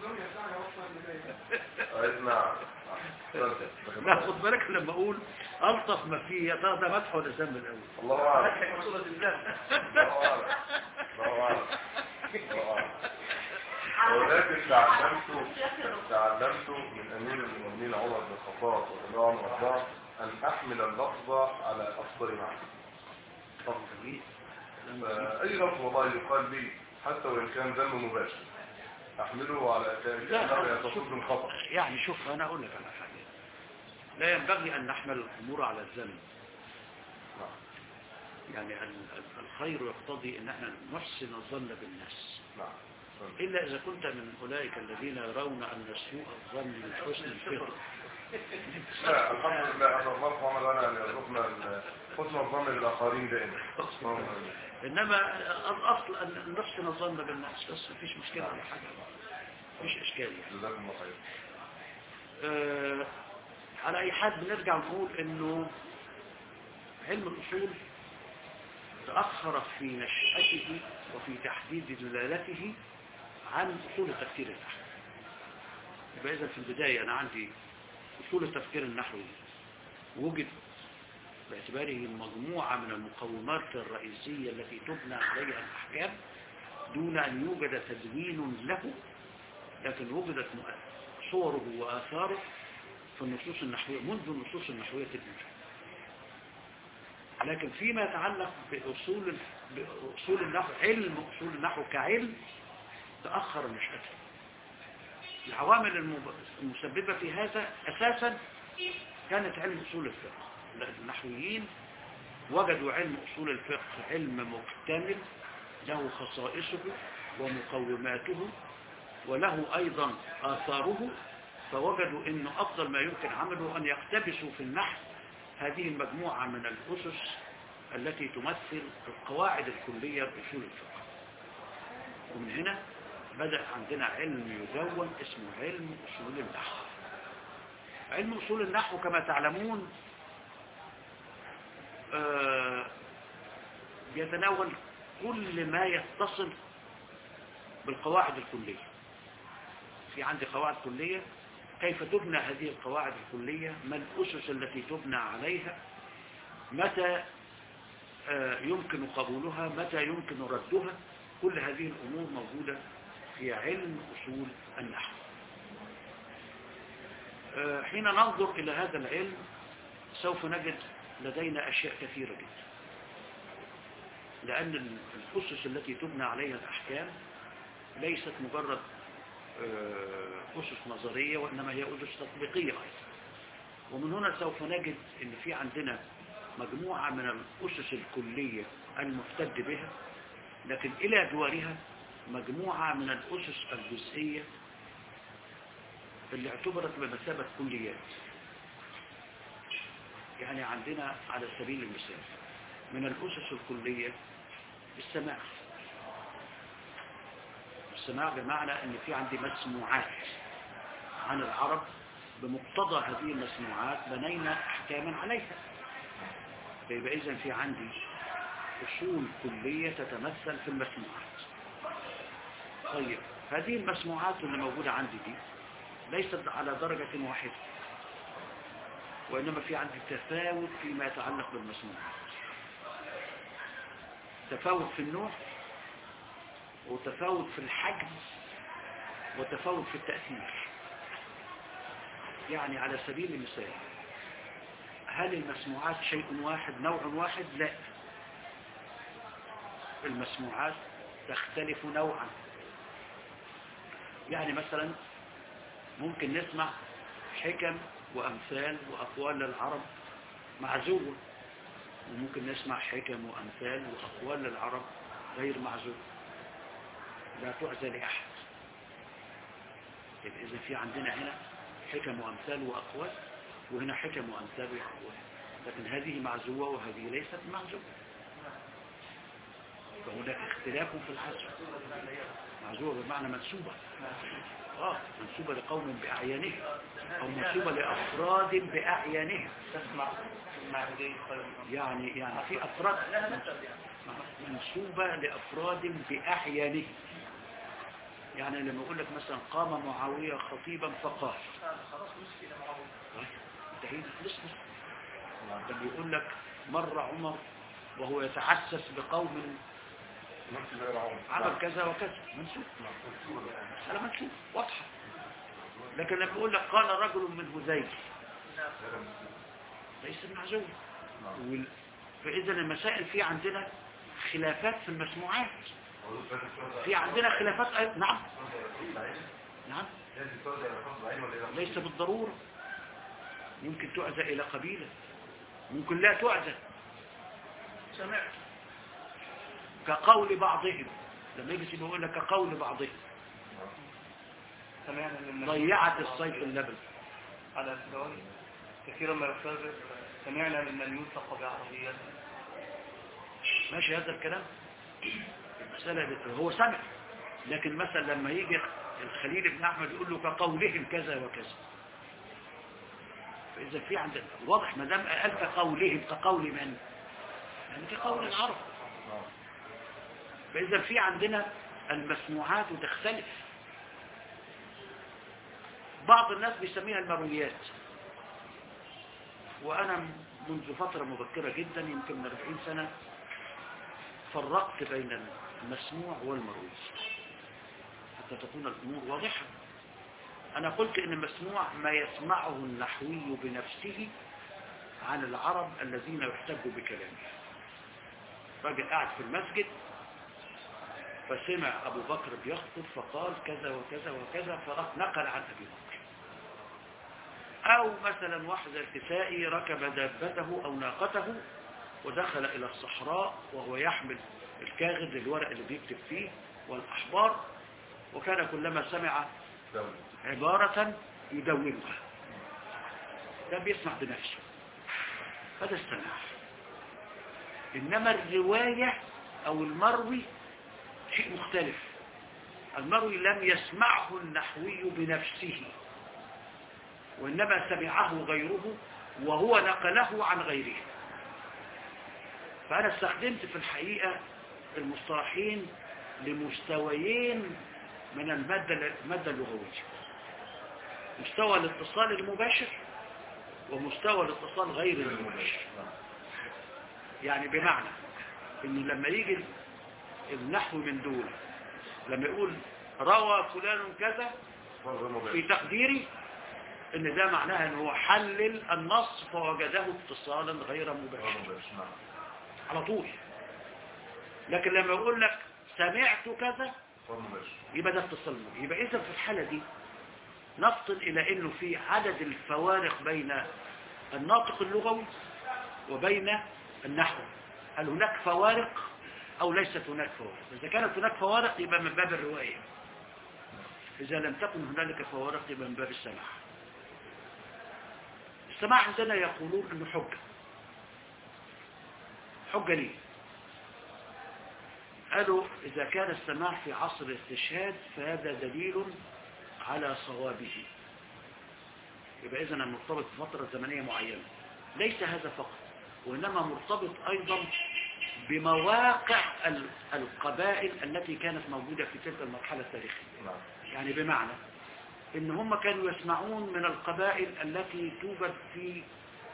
أي نعم لا خد بالك لما اقول الطف ما فيه يا ترى ده مدح ولا ذم الاول الله أعلم فتح سورة الزمن الله أعلم الله أعلم الله أعلم ولكن تعلمت تعلمت من أمير المؤمنين عمر بن الخطاب رضي الله عنه وارضاه أن أحمل اللفظ على أفضل معنى جميل. فأي لفظ والله يقال لي حتى وإن كان ذنب مباشر أحمله على لا كأنه لا يتصل شوف بالخطأ يعني شوف انا اقول لك على حاجه لا ينبغي ان نحمل الامور على الذنب نعم يعني ال- ال- الخير يقتضي ان احنا نحسن الظن بالناس نعم الا اذا كنت من اولئك الذين يرون ان سوء الظن من حسن الفطر لا الحمد لله أسأل الله سبحانه وتعالى أن يرزقنا ال- حسن الظن بالآخرين دائما اللهم آمين. انما الاصل ان نحسن الظن بالناس بس مفيش مشكله ولا حاجه مفيش اشكال يعني جزاكم الله خير آه على أي حال بنرجع نقول إنه علم الأصول تأخر في نشأته وفي تحديد دلالته عن أصول التفكير النحوي يبقى إذا في البداية أنا عندي أصول التفكير النحوي وجد باعتباره مجموعة من المقومات الرئيسية التي تبنى عليها الأحكام دون أن يوجد تدوين له لكن وجدت صوره وآثاره في النصوص النحوية منذ النصوص النحوية الأولى لكن فيما يتعلق بأصول بأصول النحو علم أصول النحو كعلم تأخر نشأته العوامل المب- المسببة في هذا أساسا كانت علم أصول الفقه لأن النحويين وجدوا علم أصول الفقه علم مكتمل له خصائصه ومقوماته وله أيضا آثاره فوجدوا أن أفضل ما يمكن عمله أن يقتبسوا في النحو هذه المجموعة من الأسس التي تمثل القواعد الكلية لأصول الفقه ومن هنا بدأ عندنا علم يدون اسمه علم أصول النحو علم أصول النحو كما تعلمون آه، يتناول كل ما يتصل بالقواعد الكلية في عندي قواعد كلية كيف تبنى هذه القواعد الكلية ما الأسس التي تبنى عليها متى آه، يمكن قبولها متى يمكن ردها كل هذه الأمور موجودة في علم أصول النحو آه، حين ننظر إلى هذا العلم سوف نجد لدينا أشياء كثيرة جدا لأن الأسس التي تبنى عليها الأحكام ليست مجرد آه، أسس نظرية وإنما هي أسس تطبيقية أيضا ومن هنا سوف نجد أن في عندنا مجموعة من الأسس الكلية المفتد بها لكن إلى جوارها مجموعة من الأسس الجزئية اللي اعتبرت بمثابة كليات يعني عندنا على سبيل المثال من الأسس الكلية السماع السماع بمعنى أن في عندي مسموعات عن العرب بمقتضى هذه المسموعات بنينا أحكاما عليها فيبقى إذن في عندي أصول كلية تتمثل في المسموعات طيب هذه المسموعات اللي موجودة عندي دي ليست على درجة واحدة وإنما في عندي تفاوت فيما يتعلق بالمسموعات تفاوت في النوع وتفاوت في الحجم وتفاوت في التأثير يعني على سبيل المثال هل المسموعات شيء واحد نوع واحد لا المسموعات تختلف نوعا يعني مثلا ممكن نسمع حكم وأمثال وأقوال للعرب معزوة وممكن نسمع حكم وأمثال وأقوال للعرب غير معزوة لا تعزى لأحد يبقى إذا في عندنا هنا حكم وأمثال وأقوال وهنا حكم وأمثال وأقوال لكن هذه معزوة وهذه ليست معزوة فهناك اختلاف في الحسب معزوة بمعنى منسوبة آه منسوبة لقوم بأعيانهم أو منسوبة لأفراد بأعيانهم تسمع المعهودية خير يعني يعني في أفراد منسوبة لأفراد بأحيانهم يعني لما أقول لك مثلا قام معاوية خطيبا فقال خلاص نسكي لمعاوية طيب، انتهينا خلصنا ده بيقول لك مر عمر وهو يتعسس بقوم نفس غير عمر عمل كذا وكذا منسوب مسألة منسوب واضحة لكن لما يقول لك قال رجل من هذيل ليس معزول وال- فإذا المسائل في عندنا خلافات في المسموعات في عندنا خلافات أي- نعم نعم ليس بالضرورة ممكن تعزى إلى قبيلة ممكن لا تعزى سمعت كقول بعضهم لما يجي يقول لك كقول بعضهم سمعنا من ضيعت الصيف اللبن على الثواني كثيرا ما يفرق سمعنا ممن يوثق بعربيته ماشي هذا الكلام المسألة بت- هو سمع لكن مثلا لما يجي الخليل بن أحمد يقول له كقولهم كذا وكذا فإذا في عند واضح ما دام قال كقولهم كقول من يعني كقول العرب فإذا في عندنا المسموعات وتختلف بعض الناس بيسميها المرويات وأنا منذ فترة مبكرة جدا يمكن من 40 سنة فرقت بين المسموع والمروي حتى تكون الأمور واضحة أنا قلت إن المسموع ما يسمعه النحوي بنفسه عن العرب الذين يحتجوا بكلامه راجل قاعد في المسجد فسمع أبو بكر بيخطب فقال كذا وكذا وكذا فنقل عن أبي بكر أو مثلا واحد الكسائي ركب دابته أو ناقته ودخل إلى الصحراء وهو يحمل الكاغذ الورق اللي بيكتب فيه والأحبار وكان كلما سمع عبارة يدونها ده بيسمع بنفسه هذا السماع إنما الرواية أو المروي شيء مختلف المروي لم يسمعه النحوي بنفسه وإنما سمعه غيره وهو نقله عن غيره فأنا استخدمت في الحقيقة المصطلحين لمستويين من المادة المادة اللغوية مستوى الاتصال المباشر ومستوى الاتصال غير المباشر يعني بمعنى ان لما يجي النحو من دول لما يقول روى فلان كذا في تقديري ان ده معناها ان هو حلل النص فوجده اتصالا غير مباشر على طول لكن لما يقول لك سمعت كذا يبقى ده اتصال مباشر يبقى اذا في الحالة دي نفصل الى انه في عدد الفوارق بين الناطق اللغوي وبين النحو هل هناك فوارق او ليست هناك فوارق اذا كانت هناك فوارق يبقى من باب الرواية اذا لم تكن هنالك فوارق يبقى من باب السماع السماع عندنا يقولون انه حجة حجة ليه قالوا إذا كان السماع في عصر الاستشهاد فهذا دليل على صوابه يبقى إذن مرتبط بفترة زمنية معينة ليس هذا فقط وإنما مرتبط أيضا بمواقع القبائل التي كانت موجودة في تلك المرحلة التاريخية يعني بمعنى إن هم كانوا يسمعون من القبائل التي توجد في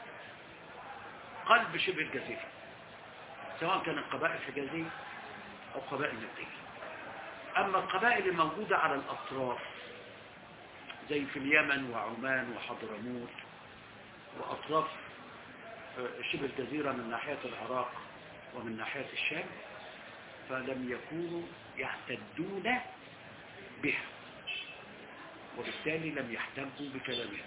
قلب شبه الجزيرة سواء كانت قبائل حجازية أو قبائل نبتية أما القبائل الموجودة على الأطراف زي في اليمن وعمان وحضرموت وأطراف شبه الجزيرة من ناحية العراق ومن ناحية الشام فلم يكونوا يعتدون بها وبالتالي لم يحتموا بكلامها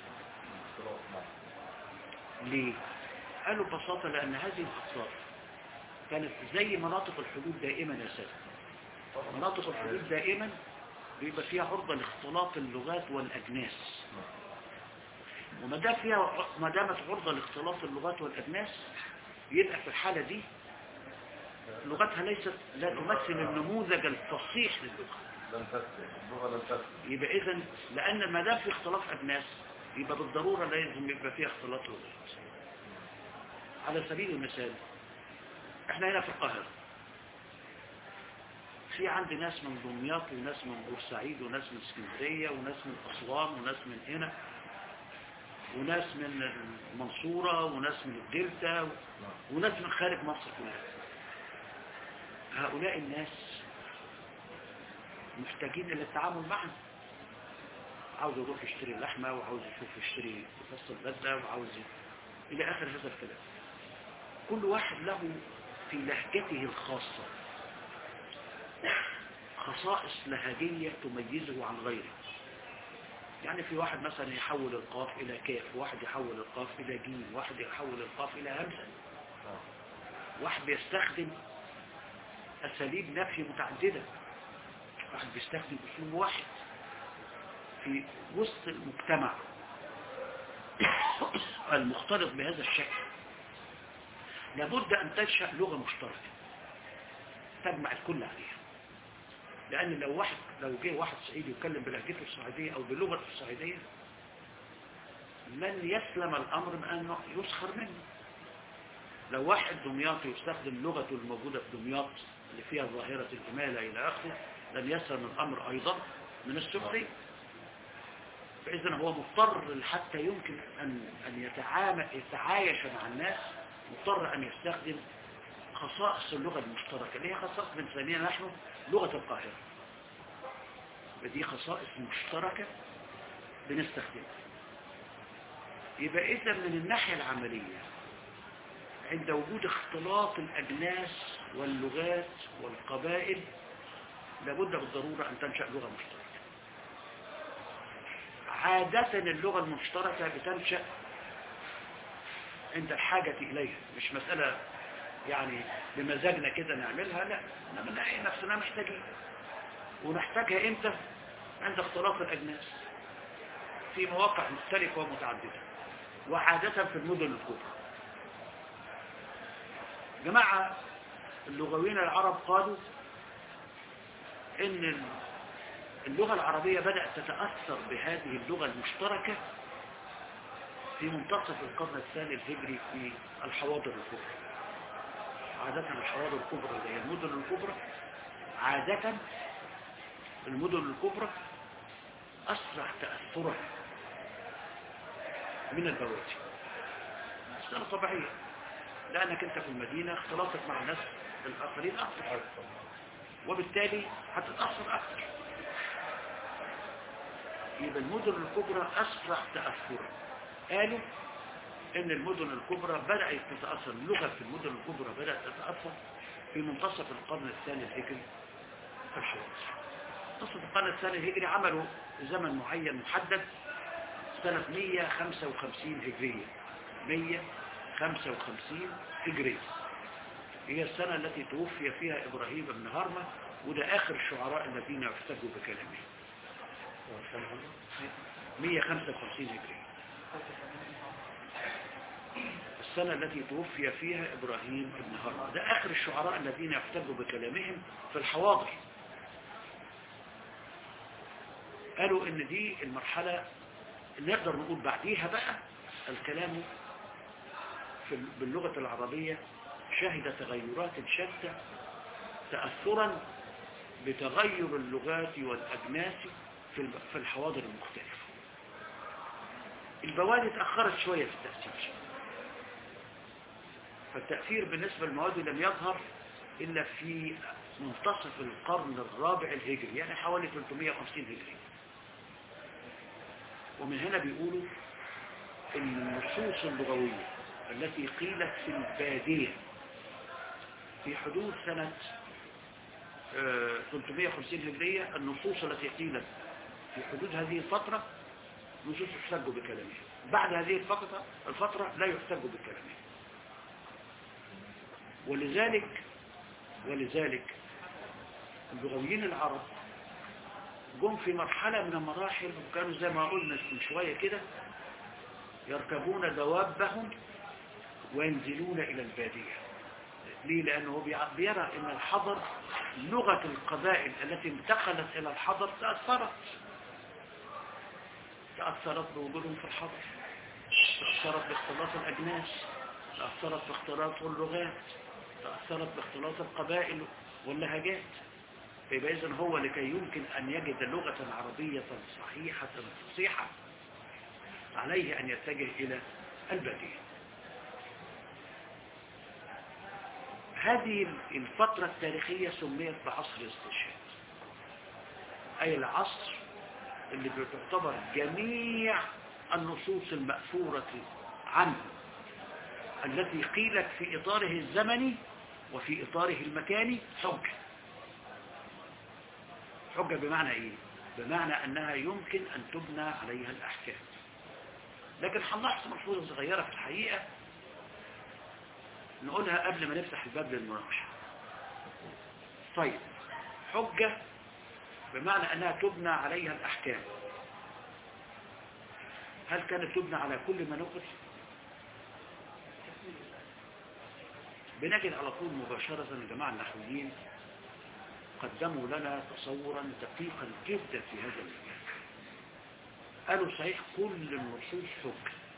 ليه؟ قالوا ببساطة لأن هذه الأطراف كانت زي مناطق الحدود دائما يا سادة مناطق الحدود دائما بيبقى فيها عرضة لاختلاط اللغات والأجناس وما دام فيها ما دامت عرضة لاختلاط اللغات والأجناس يبقى في الحالة دي لغتها ليست لا تمثل النموذج الفصيح للغة لم تسلم اللغة لم تسلم يبقى إذن لأن ما دام في اختلاط أجناس يبقى بالضرورة لازم يبقى فيها اختلاط لغات على سبيل المثال احنا هنا في القاهرة في عندي ناس من دمياط وناس من بورسعيد وناس من اسكندرية وناس من أسوان وناس من هنا وناس من المنصورة وناس من الدلتا وناس من خارج مصر كلها هؤلاء الناس محتاجين إلى التعامل معنا عاوز يروح يشتري اللحمة وعاوز يشوف يشتري فصل البدلة وعاوز إلى آخر هذا الكلام كل واحد له في لهجته الخاصة خصائص لهجية تميزه عن غيره يعني في واحد مثلا يحول القاف إلى كاف واحد يحول القاف إلى جيم واحد يحول القاف إلى همزة واحد بيستخدم أساليب نفي متعددة واحد بيستخدم أسلوب واحد في وسط المجتمع المختلط بهذا الشكل لابد أن تنشأ لغة مشتركة تجمع الكل عليها لأن لو واحد لو جه واحد صعيدي يتكلم بلهجته الصعيدية أو بلغة الصعيدية لن يسلم الأمر من أنه يسخر منه لو واحد دمياطي يستخدم لغته الموجودة في دمياط اللي فيها ظاهرة الإمالة إلى آخره لن يسلم الأمر أيضا من السخرية فإذا هو مضطر حتى يمكن أن أن يتعامل يتعايش مع الناس مضطر أن يستخدم خصائص اللغة المشتركة اللي هي خصائص بنسميها نحن لغة القاهرة ودي خصائص مشتركة بنستخدمها يبقى إذا من الناحية العملية عند وجود اختلاط الأجناس واللغات والقبائل لابد بالضرورة أن تنشأ لغة مشتركة عادة اللغة المشتركة بتنشأ عند الحاجة إليها مش مسألة يعني بمزاجنا كده نعملها لا إنما نلاقي نفسنا محتاجين ونحتاجها إمتى عند اختلاط الأجناس في مواقع مختلفة ومتعددة وعادة في المدن الكبرى جماعة اللغويين العرب قالوا ان اللغة العربية بدأت تتأثر بهذه اللغة المشتركة في منتصف القرن الثاني الهجري في الحواضر الكبرى عادة الحواضر الكبرى اللي هي المدن الكبرى عادة المدن الكبرى أسرع تأثرا من البوادي مسألة طبيعية لأنك أنت في المدينة اختلاطك مع الناس الآخرين أكثر وبالتالي هتتأثر أكثر يبقى المدن الكبرى أسرع تأثرا قالوا إن المدن الكبرى بدأت تتأثر اللغة في المدن الكبرى بدأت تتأثر في منتصف القرن الثاني الهجري في الحواس منتصف القرن الثاني الهجري عملوا زمن معين محدد سنة 155 هجرية 155 هجرية هي السنة التي توفي فيها إبراهيم بن هرمة وده آخر الشعراء الذين احتجوا بكلامه 155 هجرية السنة التي توفي فيها إبراهيم بن هرمة ده آخر الشعراء الذين يحتجوا بكلامهم في الحواضر قالوا إن دي المرحلة اللي نقدر نقول بعديها بقى الكلام في باللغة العربية شهد تغيرات شتى تأثرا بتغير اللغات والأجناس في في الحواضر المختلفة البوادي تأخرت شوية في التأثير فالتأثير بالنسبة للمواد لم يظهر إلا في منتصف القرن الرابع الهجري يعني حوالي 350 هجري ومن هنا بيقولوا ان النصوص اللغوية التي قيلت في البادية في حدود سنة 350 هجرية النصوص التي قيلت في حدود هذه الفترة نصوص يحتج بكلامها بعد هذه الفترة الفترة لا يحتج بكلامها ولذلك ولذلك اللغويين العرب جم في مرحلة من المراحل وكانوا زي ما قلنا من شوية كده يركبون دوابهم وينزلون إلى البادية ليه؟ لأنه بيرى أن الحضر لغة القبائل التي انتقلت إلى الحضر تأثرت تأثرت بوجودهم في الحضر تأثرت باختلاط الأجناس تأثرت باختلاط اللغات تأثرت باختلاط القبائل واللهجات فيبقى إذن هو لكي يمكن أن يجد لغة عربية صحيحة فصيحة عليه أن يتجه إلى البديل هذه الفترة التاريخية سميت بعصر الاستشهاد أي العصر اللي بتعتبر جميع النصوص المأثورة عنه التي قيلت في إطاره الزمني وفي إطاره المكاني حجة حجة بمعنى إيه؟ بمعنى أنها يمكن أن تبنى عليها الأحكام لكن هنلاحظ ملحوظة صغيرة في الحقيقة نقولها قبل ما نفتح الباب للمناقشة طيب حجة بمعنى أنها تبنى عليها الأحكام هل كانت تبنى على كل ما نقل بنجد على طول مباشرة الجماعة النحويين قدموا لنا تصورا دقيقا جدا في هذا المجال قالوا صحيح كل النصوص حجة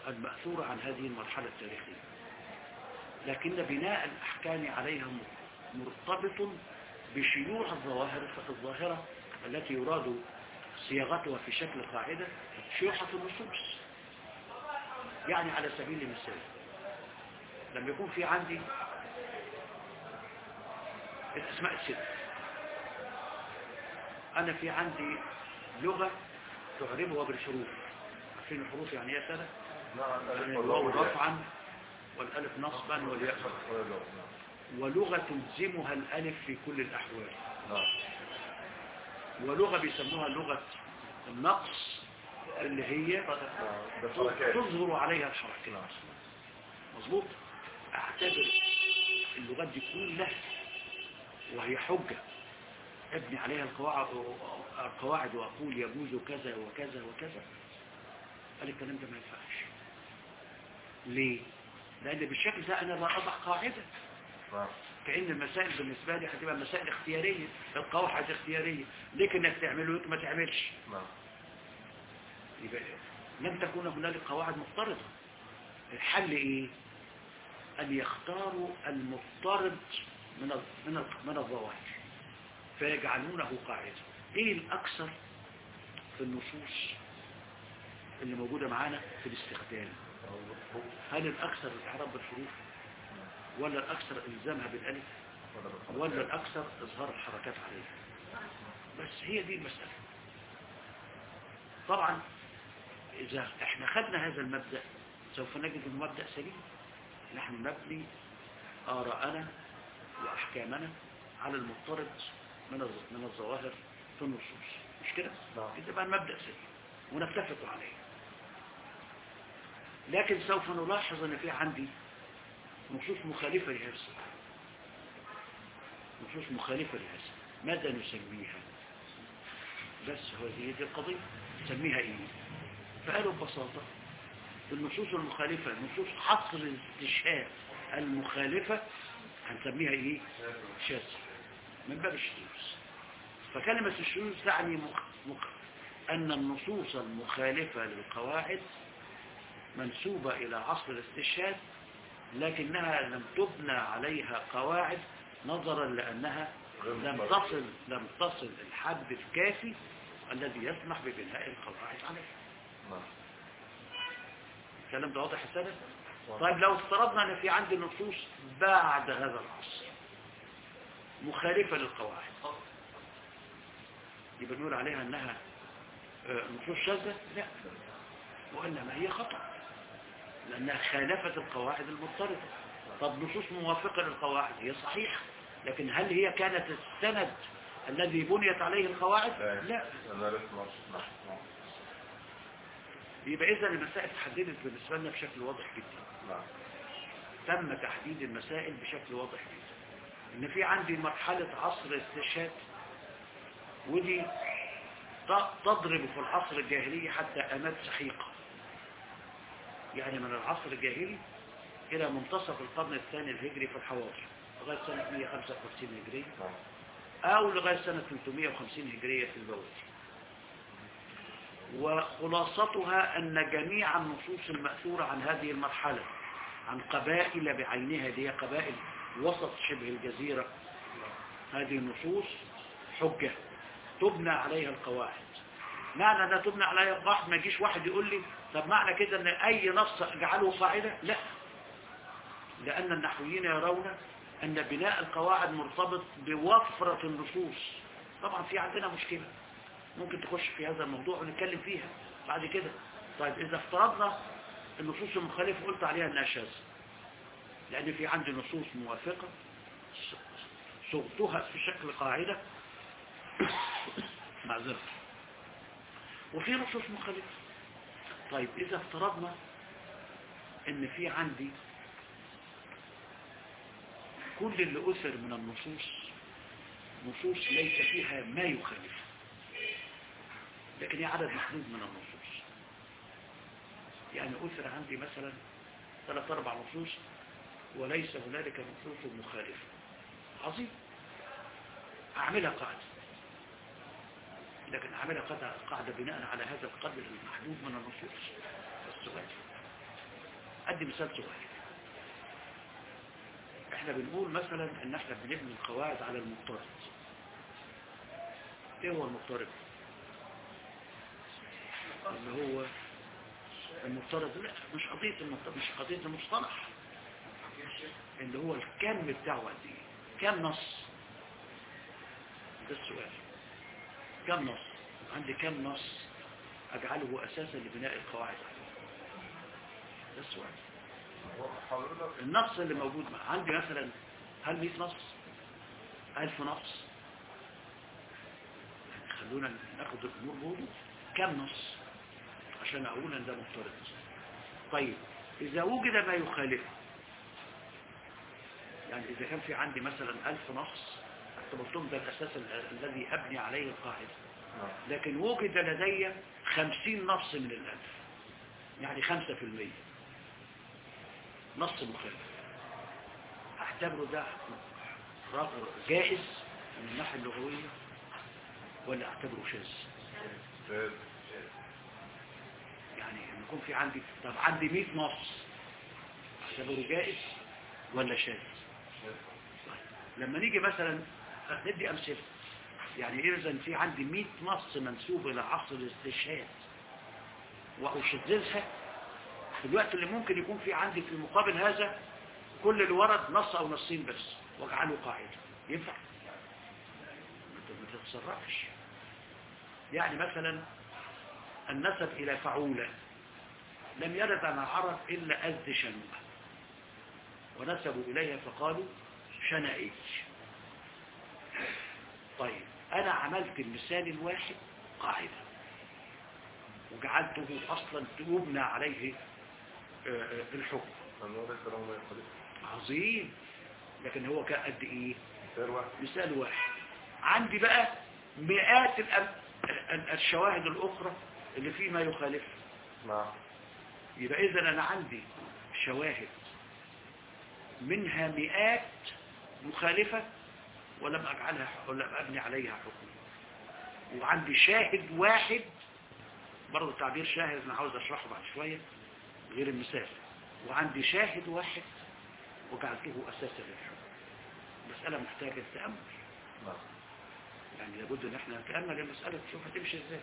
المأثورة عن هذه المرحلة التاريخية لكن بناء الأحكام عليها مرتبط بشيوع الظواهر الظاهرة التي يراد صياغتها في شكل قاعدة شيوعة النصوص يعني على سبيل المثال لما يكون في عندي الأسماء الستة أنا في عندي لغة تعربها بالحروف عارفين الحروف يعني ايه سنة؟ يعني الواو رفعا والألف نصبا والياء ولغة تلزمها الألف في كل الأحوال ولغة بيسموها لغة النقص اللي هي تظهر عليها الحركات مظبوط اعتبر اللغات دي كلها وهي حجة ابني عليها القواعد القواعد واقول يجوز كذا وكذا وكذا قال الكلام ده ما ينفعش ليه لان بالشكل ده انا لا اضع قاعده كأن المسائل بالنسبة لي هتبقى مسائل اختيارية القواعد اختيارية ليك انك تعمله وانت ما تعملش يبقى لم تكون هنالك قواعد مفترضة الحل ايه ان يختاروا المفترض من من من الظواهر فيجعلونه قاعدة ايه الاكثر في النصوص اللي موجودة معانا في الاستخدام هل الاكثر الاعراب بالحروف ولا الاكثر الزامها بالالف ولا الاكثر اظهار الحركات عليها بس هي دي المسألة طبعا إذا احنا خدنا هذا المبدأ سوف نجد المبدأ سليم نحن نبني آراءنا وأحكامنا على المضطرد من من الظواهر في النصوص مش كده؟ كده بقى المبدأ سليم ونتفق عليه لكن سوف نلاحظ ان في عندي نصوص مخالفة لهذا نصوص مخالفة لهذا ماذا نسميها بس هذه دي القضية نسميها ايه فقالوا ببساطة النصوص المخالفة نصوص حصر الاستشهاد المخالفة هنسميها ايه شاذ من باب الشذوذ فكلمة الشذوذ تعني مخ... مخ... أن النصوص المخالفة للقواعد منسوبة إلى عصر الاستشهاد لكنها لم تبنى عليها قواعد نظرا لأنها لم تصل لم تصل الحد الكافي الذي يسمح ببناء القواعد عليها الكلام ده واضح السنة طيب لو افترضنا ان في عندي نصوص بعد هذا العصر مخالفة للقواعد يبقى نقول عليها انها نصوص شاذة لا وانما هي خطأ لانها خالفت القواعد المضطردة طب نصوص موافقة للقواعد هي صحيحة لكن هل هي كانت السند الذي بنيت عليه القواعد لا يبقى اذا المسائل تحددت بالنسبة لنا بشكل واضح جدا تم تحديد المسائل بشكل واضح جدا ان في عندي مرحلة عصر استشهاد ودي تضرب في العصر الجاهلي حتى امات سحيقة يعني من العصر الجاهلي الى منتصف القرن الثاني الهجري في الحواضر لغاية سنة 155 هجرية او لغاية سنة 350 هجرية في البوادي وخلاصتها أن جميع النصوص المأثورة عن هذه المرحلة عن قبائل بعينها دي قبائل وسط شبه الجزيرة هذه النصوص حجة تبنى عليها القواعد معنى أنها تبنى عليها القواعد ما يجيش واحد يقول لي طب معنى كده أن أي نص أجعله قاعدة لا لأن النحويين يرون أن بناء القواعد مرتبط بوفرة النصوص طبعا في عندنا مشكلة ممكن تخش في هذا الموضوع ونتكلم فيها بعد كده طيب إذا افترضنا النصوص المخالفة قلت عليها أنها شاذة لأن في عندي نصوص موافقة صغتها في شكل قاعدة معذرة وفي نصوص مخالفة طيب إذا افترضنا أن في عندي كل اللي أثر من النصوص نصوص ليس فيها ما يخالف لكن هي عدد محدود من النصوص يعني أثر عندي مثلا ثلاث أربع نصوص وليس هنالك نصوص مخالفة عظيم أعملها قاعدة لكن أعملها قاعدة بناء على هذا القدر المحدود من النصوص السؤال ادي مثال صغير احنا بنقول مثلا ان احنا بنبني القواعد على المضطرد ايه هو المضطرد اللي هو المضطرد لا مش قضية المضطرد مش قضية المصطلح اللي هو الكم بتاعه قد ايه كم نص ده السؤال كم نص عندي كم نص اجعله اساسا لبناء القواعد عليه ده السؤال حضرتك النص اللي موجود مع عندي مثلا هل 100 نص 1000 نص خلونا ناخد الامور بوضوح كم نص عشان اقول ان ده مفترض طيب اذا وجد ما يخالفه يعني اذا كان في عندي مثلا 1000 نص اعتبرتهم ده الاساس ال- الذي ابني عليه القاعده لكن وجد لدي 50 نص من الألف يعني 5% نص مخالف اعتبره ده رغم جائز من الناحية اللغوية ولا اعتبره شاذ شاذ. يعني لما يكون في عندي طب عندي 100 نص اعتبره جائز ولا شاذ طيب. لما نيجي مثلا ندي امثله يعني اذا في عندي 100 نص منسوب الى عصر الاستشهاد واشذذها في الوقت اللي ممكن يكون في عندي في مقابل هذا كل اللي ورد نص او نصين بس واجعله قاعده ينفع ما ت- ما تتصرفش يعني مثلا النسب الى فعوله لم يرد عن العرب الا أذ شنوءه ونسبوا اليها فقالوا شنائج طيب انا عملت المثال الواحد قاعده وجعلته اصلا يبنى عليه آه، آه، الحكم النور الكلام ما يخالف عظيم لكن هو كان قد ايه مثال واحد مثال واحد عندي بقى مئات الأم- ال- الشواهد الاخرى اللي فيه ما يخالف نعم يبقى اذا انا عندي شواهد منها مئات مخالفة ولم اجعلها ولم ابني عليها حكم وعندي شاهد واحد برضه تعبير شاهد انا عاوز اشرحه بعد شوية غير المثال وعندي شاهد واحد وجعلته اساسا للحكم مسألة محتاجة تأمل نعم يعني لابد ان احنا نتأمل المسألة نشوف هتمشي ازاي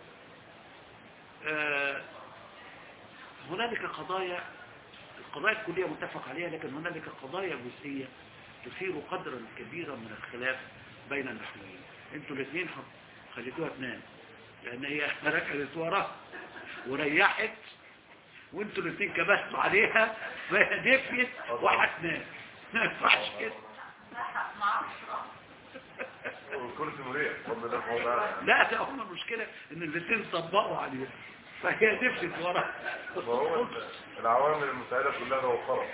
آه، هنالك قضايا القضايا الكلية متفق عليها لكن هنالك قضايا جزئية تثير قدرا كبيرا من الخلاف بين النحويين انتوا الاثنين حط- خليتوها تنام لان هي ركزت وراها وريحت وانتوا الاثنين كبستوا عليها فهي دفيت وهتنام ما ينفعش كده والكرسي مريح بفضل الله سبحانه وتعالى لا ده هم المشكلة ان الاثنين طبقوا عليه فهي دفت ورا ما هو ال- العوامل المساعدة كلها توفرت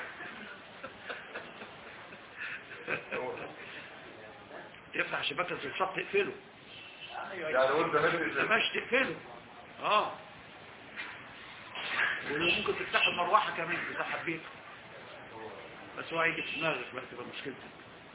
تفتح شبكة الشط تقفله يعني وانت ماشي مش تقفله اه وممكن تفتح المروحة كمان اذا حبيت بس هو هيجي في دماغك بقى تبقى مشكلتك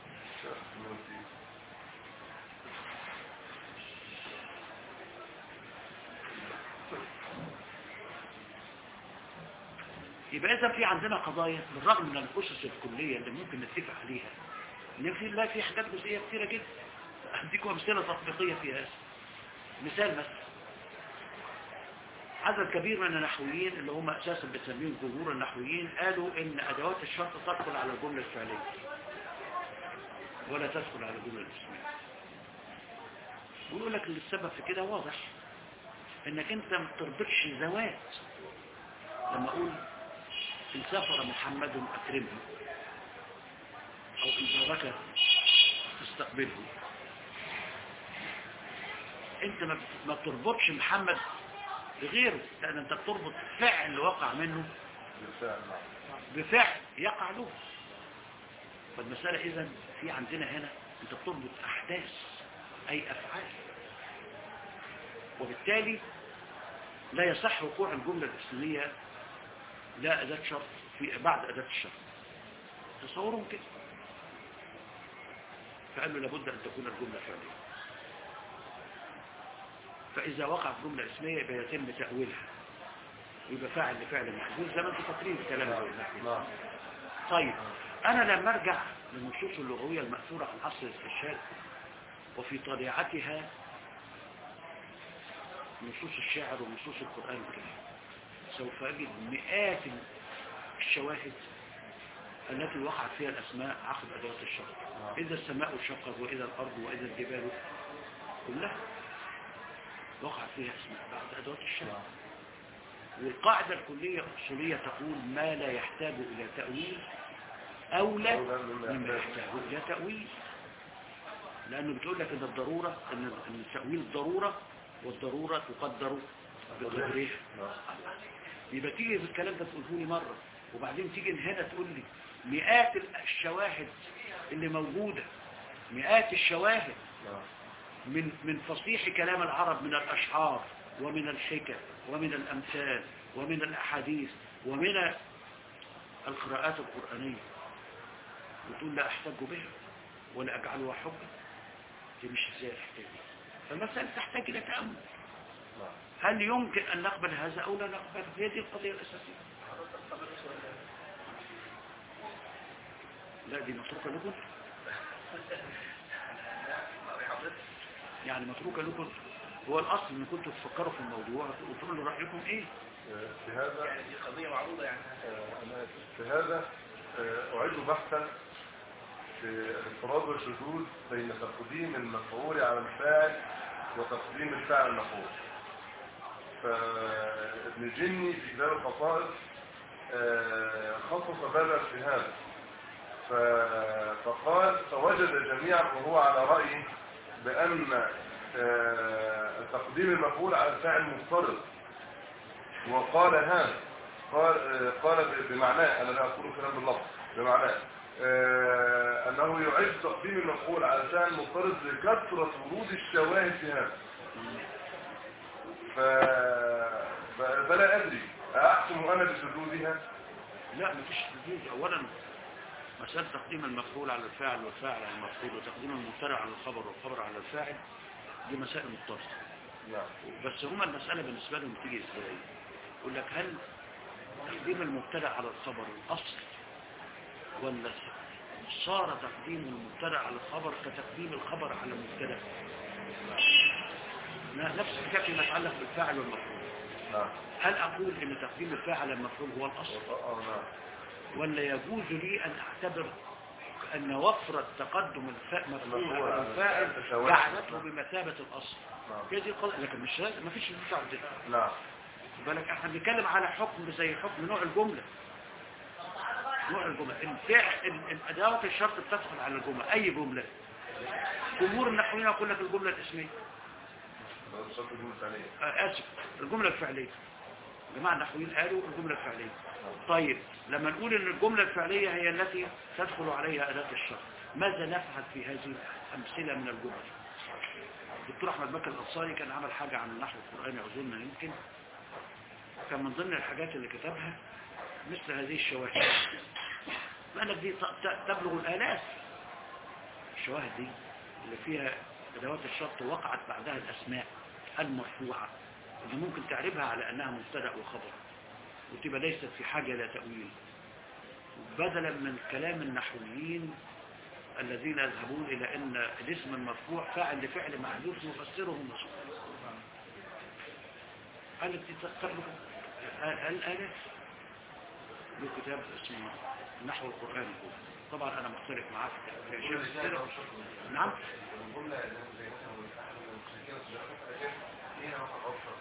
يبقى اذا في عندنا قضايا بالرغم من الاسس الكليه اللي ممكن نتفق عليها ان في لا في حاجات جزئيه كثيره جدا اديكم امثله تطبيقيه في هذا مثال مثلا عدد كبير من النحويين اللي هم اساسا بنسميهم جمهور النحويين قالوا ان ادوات الشرط تدخل على الجمله الفعليه ولا تدخل على الجمله الاسميه ويقول لك اللي السبب في كده واضح انك انت ما بتربطش ذوات لما اقول إن سافر محمد أكرمه أو إن زارك تستقبله أنت ما ما بتربطش محمد بغيره لأن أنت بتربط فعل وقع منه بالفعل نعم بفعل يقع له فالمسألة إذا في عندنا هنا أنت بتربط أحداث أي أفعال وبالتالي لا يصح وقوع الجملة الإسلامية لا أداة شرط في بعد أداة الشرط تصورهم كده فقالوا لابد أن تكون الجملة فعلية فإذا وقعت جملة اسمية يبقى يتم تأويلها يبقى فاعل لفعل محذوف زي ما انتوا فاكرين الكلام ده نعم طيب انا لما ارجع للنصوص اللغويه الماثوره عن عصر الاستشهاد وفي طبيعتها نصوص الشعر ونصوص القران الكريم سوف اجد مئات الشواهد التي وقعت فيها الاسماء عقب ادوات الشرط اذا السماء انشقت واذا الارض واذا الجبال كلها وقعت فيها اسماء بعد ادوات الشرط والقاعدة الكلية الأصولية تقول ما لا يحتاج إلى تأويل أولى أولى مما مما يحتاج. يحتاج إلى تأويل لأنه بتقول لك إن الضرورة إن إن التأويل ضرورة والضرورة تقدر بقدرها نعم يبقى تيجي في الكلام ده تقوله لي مرة وبعدين تيجي هنا تقول لي مئات الشواهد اللي موجودة مئات الشواهد نعم من من فصيح كلام العرب من الأشعار ومن الحكم ومن الأمثال ومن الأحاديث ومن القراءات القرآنية وتقول لا أحتج بها ولا أجعلها حجة دي مش ازاي أحتاج فالمسألة تحتاج إلى تأمل نعم هل يمكن أن نقبل هذا أو لا نقبل هي دي القضية الأساسية لا دي متروكة لكم يعني متروكة لكم هو الأصل إن كنتوا تفكروا في الموضوع وتقولوا رأيكم إيه في هذا دي قضية معروضة يعني آه، أنا آسف. في هذا آه، أعد بحثا في الانفراد والشذوذ بين تقديم المفعول على الفاعل وتقديم الفاعل المفعول فابن جني في كتاب الخصائص آه، خصص بابا في هذا ف- فقال فوجد جميعا وهو على رأيه بأن آه، تقديم المفعول على الفاعل مفترض وقال هذا قال آه، قال ب- بمعناه انا لا اقول كلام باللفظ بمعناه آه، انه يعد تقديم المفعول على الفعل المفترض لكثره ورود الشواهد في هذا ف... ف- فلا ادري احكم انا بشذوذها لا مفيش حدود أولا مسألة تقديم المفعول على الفاعل والفاعل على المفعول وتقديم المبتدع على الخبر والخبر على الفاعل دي مسائل مضطرة نعم بس هما المسألة بالنسبة لهم تيجي ازاي يقول لك هل تقديم المبتدع على الخبر الأصل ولا صار تقديم المبتدع على الخبر كتقديم الخبر على المبتدع لا، نفس الكلام فيما يتعلق بالفاعل والمفعول نعم هل أقول أن تقديم الفاعل على المفعول هو الأصل آه، نعم ولا يجوز لي أن أعتبر أن وفرة تقدم الفاء مفعول على الفاعل جعلته بمثابة الأصل نعم هي دي القضية لكن مش لازم ما فيش نزاع ده نعم خد بالك احنا بنتكلم على حكم زي حكم نوع الجملة نوع الجملة الفعل ال- الأدوات الشرط بتدخل على الجملة أي جملة جمهور النحويين يقول لك الجملة الاسمية ده شرط الجملة الثانية آه، آسف الجملة الفعلية جماعة النحويين قالوا الجملة الفعلية طيب لما نقول ان الجملة الفعلية هي التي تدخل عليها أداة الشرط ماذا نفعل في هذه الأمثلة من الجمل الدكتور أحمد بكر الأنصاري كان عمل حاجة عن النحو القرآني أظن يمكن كان من ضمن الحاجات اللي كتبها مثل هذه الشواهد لأنك دي ت- ت- تبلغ الآلاف الشواهد دي اللي فيها أدوات الشرط وقعت بعدها الأسماء المرفوعة اللي ممكن تعرفها على أنها مبتدأ وخبر وتبقى ليست في حاجة إلى تأويل بدلا من كلام النحويين الذين يذهبون إلى أن الاسم المرفوع فاعل لفعل محذوف يفسره مصدر هل تبلغ الآلاف له كتاب اسمه نحو القرآن طبعا أنا مختلف معاه في أشياء كثيرة نعم الجملة زي مثلا المشركين الصغار هنا وقع أبشر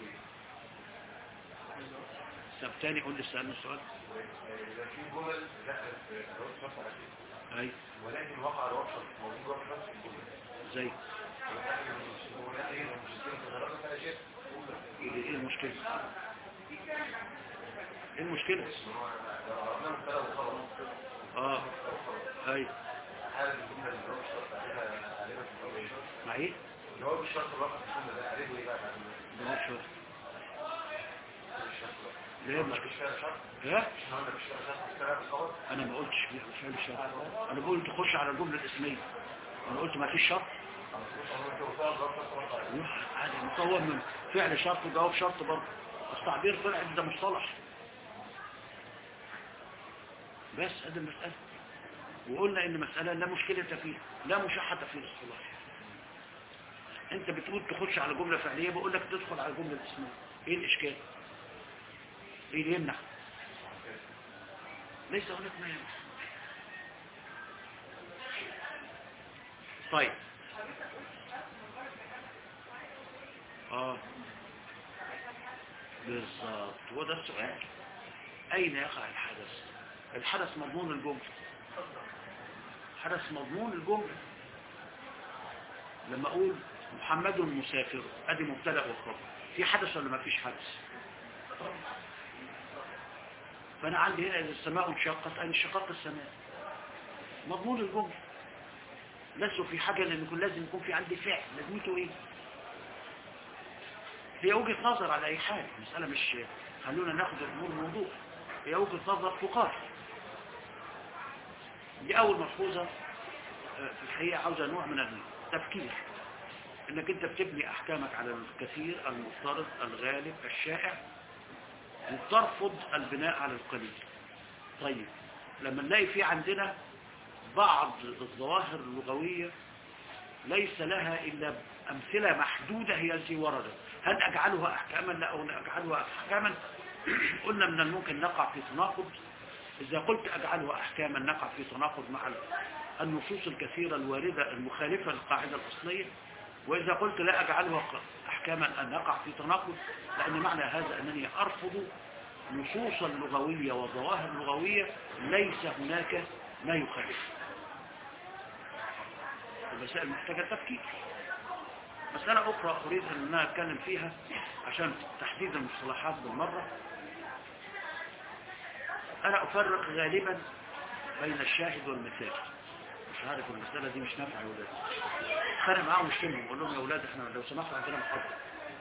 طب تاني قول لي سألني السؤال إذا في جمل دخلت في أدوات شرط عشان أي ولكن وقع الأبشر موجود وقع نفس الجملة زي ولكن المشركين الصغار فلا شيء ايه إيه المشكلة ايه المشكلة أنا مبتدأ وخبر اه اي هذه الجملة اللي جواب الشرط عليها عليها في جواب الشرط مع ايه جواب الشرط الواقع في الجملة ده عليه ايه بقى جواب شرط الشرط ليه ده المشكلة مش فيها شرط ها مش هقول لك مش فيها شرط استلام الخبر انا ما قلتش فيها مش فعل الشرط انا بقول تخش على الجملة الاسمية انا قلت ما فيش شرط أنا مش هقول لك وفاء جواب شرط واقع عليه عادي مطور من فعل شرط وجواب شرط برضه التعبير طلع ده مصطلح بس هذا المسألة وقلنا ان مسألة لا مشكلة فيها لا مشاحة في الاصطلاح انت بتقول تخش على جملة فعلية بقول لك تدخل على جملة اسمها ايه الاشكال ايه اللي يمنع ليس هناك ما يمنع طيب اه بالظبط هو ده السؤال اين يقع الحدث الحدث مضمون الجملة حدث مضمون الجملة لما اقول محمد مسافر ادي مبتدا وخبر في حدث ولا ما فيش حدث فانا عندي هنا اذا السماء انشقت اي انشقاق السماء مضمون الجمله لسه في حاجه لان يكون لازم يكون في عندي فعل لازمته ايه هي وجهه نظر على اي حال المساله مش خلونا ناخد الامور موضوع هي وجهه نظر تقال دي اول ملحوظه في الحقيقه عاوزه نوع من التفكير انك انت بتبني احكامك على الكثير المفترض الغالب الشائع وترفض البناء على القليل طيب لما نلاقي في عندنا بعض الظواهر اللغوية ليس لها إلا أمثلة محدودة هي التي وردت هل أجعلها أحكاما لا أو أجعلها أحكاما قلنا من الممكن نقع في تناقض إذا قلت أجعلها أحكاما نقع في تناقض مع النصوص الكثيرة الواردة المخالفة للقاعدة الأصلية وإذا قلت لا أجعلها أحكاما أن نقع في تناقض لأن معنى هذا أنني أرفض نصوصا لغوية وظواهر لغوية ليس هناك ما يخالف المسائل محتاجة تفكير مسألة أخرى أريد أن أنا أتكلم فيها عشان تحديد المصطلحات بالمرة أنا أفرق غالبا بين الشاهد والمثال مش عارف المسألة دي مش نافعة يا ولاد خانق معاهم مشكلهم بقول لهم يا ولاد احنا لو سمحتوا عندنا محاضرة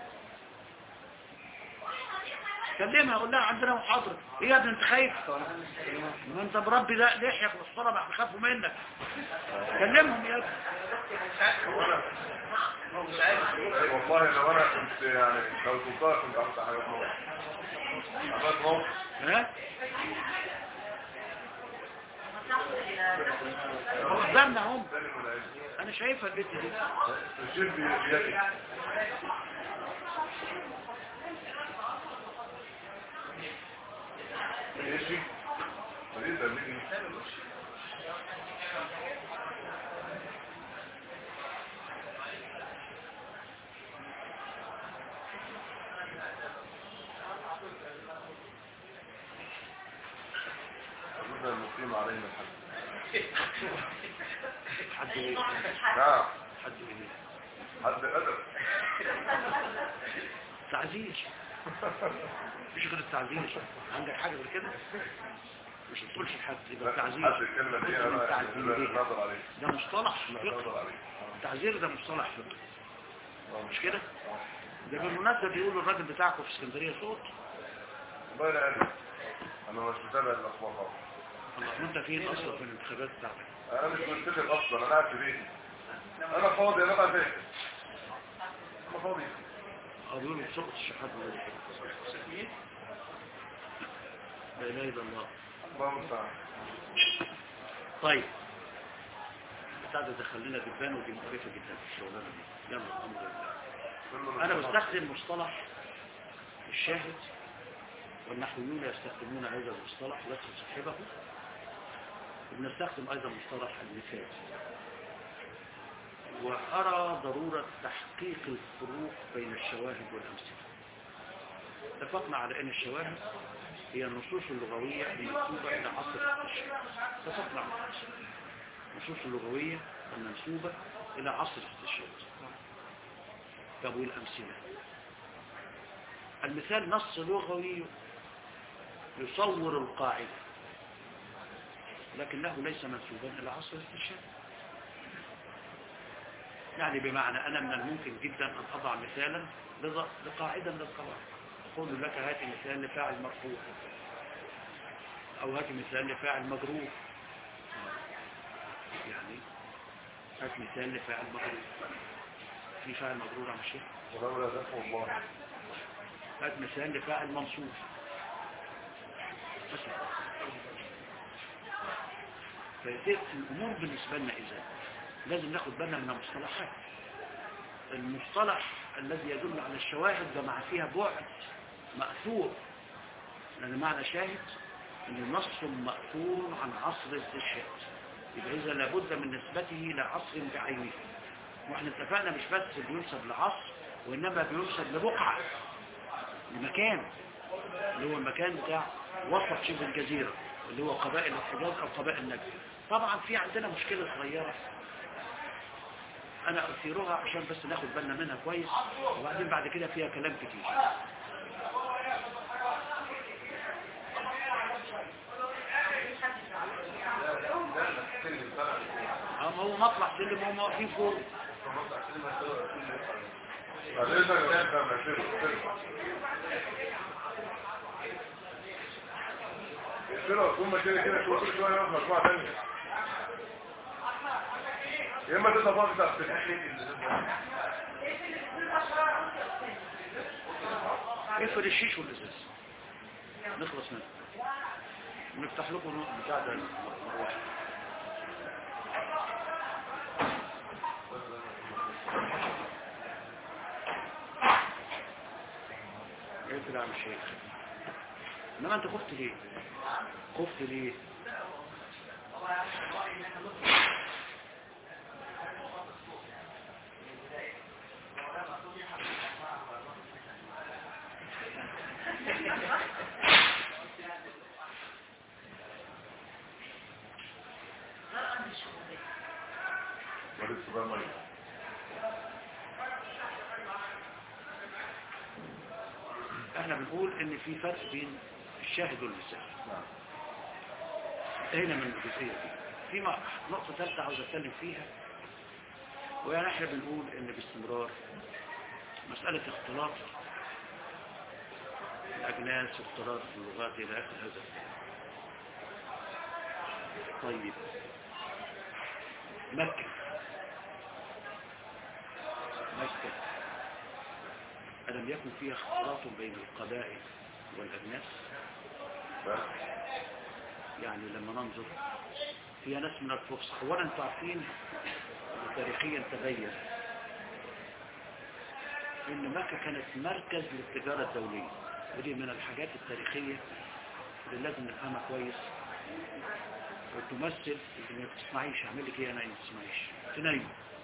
كلمها قول لها عندنا محاضرة ايه يا ابني انت خايف ما انت مربي ده لحيك والصلاة بيخافوا منك كلمهم يا ابني والله لو انا كنت يعني لو كنت كنت عملت حاجه موقف عملت موقف ها قدامنا هم تاني من العلم انا شايفها البنت دي الشيء بيدي ماشي مريض ده مين بدنا نقيم علينا الحد حد ايه نعم حد ايه حد الأدب تعزيز مش غير التعزيز عندك حاجة غير كده مش تقولش لحد يبقى التعزيز حد الكلمة دي لازم أنا التعزيز لا دي. نظر عليه ده مصطلح لا فقهي نظر عليه التعزير ده مصطلح فقهي آه. مش كده ده بالمناسبة بيقولوا الراجل بتاعكم في اسكندرية صوت والله لا أدري أنا مش متابع الأخبار خالص الله وانت فين اصلا في الانتخابات بتاعتك أنا مش متفق أصلا أنا قاعد في بيتي أنا فاضي أنا قاعد في بيتي أنا فاضي اه بيقولوا صوت الشحات بيقولوا لا اله الا الله الله المستعان طيب بتاع ده دخلنا دبان ودي مقرفة جدا في الشغلانة دي يلا الامر لله كله انا مستعان. بستخدم مصطلح الشاهد والنحويون يستخدمون هذا المصطلح لست صاحبه وبنستخدم ايضا مصطلح المثال وارى ضرورة تحقيق الفروق بين الشواهد والامثله اتفقنا على ان الشواهد هي النصوص اللغوية المنسوبة الى عصر التشريع اتفقنا على هذا. النصوص اللغوية المنسوبة الى عصر التشريع طب والامثله المثال نص لغوي يصور القاعدة لكنه ليس منسوبا إلى عصر الاستشهاد يعني بمعنى أنا من الممكن جدا أن أضع مثالا لض- لقاعدة من القواعد أقول لك هات مثال لفاعل مرفوع أو هات مثال لفاعل مجرور يعني هات مثال لفاعل مجرور في فاعل مجرور عم الشيخ ولولا دفع الله هات مثال لفاعل منصوب مثلا فدي الأمور بالنسبة لنا إذا لازم ناخد بالنا من المصطلحات المصطلح الذي يدل على الشواهد ده مع فيها بعد مأثور لأن معنى شاهد أن نص مأثور عن عصر الشاهد يبقى إذا لابد من نسبته لعصر بعينه واحنا اتفقنا مش بس بينسب لعصر وإنما بينسب لبقعة لمكان اللي هو المكان بتاع وسط شبه الجزيرة اللي هو قبائل الحجاز أو قبائل نجد طبعا في عندنا مشكلة صغيرة أنا أثيرها عشان بس ناخد بالنا منها كويس وبعدين بعد كده فيها كلام كتير أما هو مطلع سلم وهم واقفين فوق بعدين ده كان ماشي يصيروا ثم كده كده شوية كل شوية يروح مجموعة تانية يا إما تطلع فوق ده اقفل الشيش والازاز نخلص منه نفتح لكم نوع بتاع ده المروحة. اقفل يا عم الشيخ انما انت خفت ليه خفت ليه ولسه بقى مية احنا بنقول ان في فرق بين الشاهد والمساهد انتهينا من الجزئية دي في م- نقطة ثالثة عاوز اتكلم فيها ويعني احنا بنقول ان باستمرار مسألة اختلاط الأجناس واختلاط اللغات إلى آخر هذا الكلام. طيب مكة مكة ألم يكن فيها اختلاط بين القبائل والأجناس بس يعني لما ننظر فيها ناس من الفرس اولا انتوا عارفين تاريخيا تبين ان مكة كانت مركز للتجارة الدولية ودي من الحاجات التاريخية اللي لازم نفهمها كويس وتمثل اللي ما بتسمعيش اعمل لك ايه انا ما بتسمعيش تنايم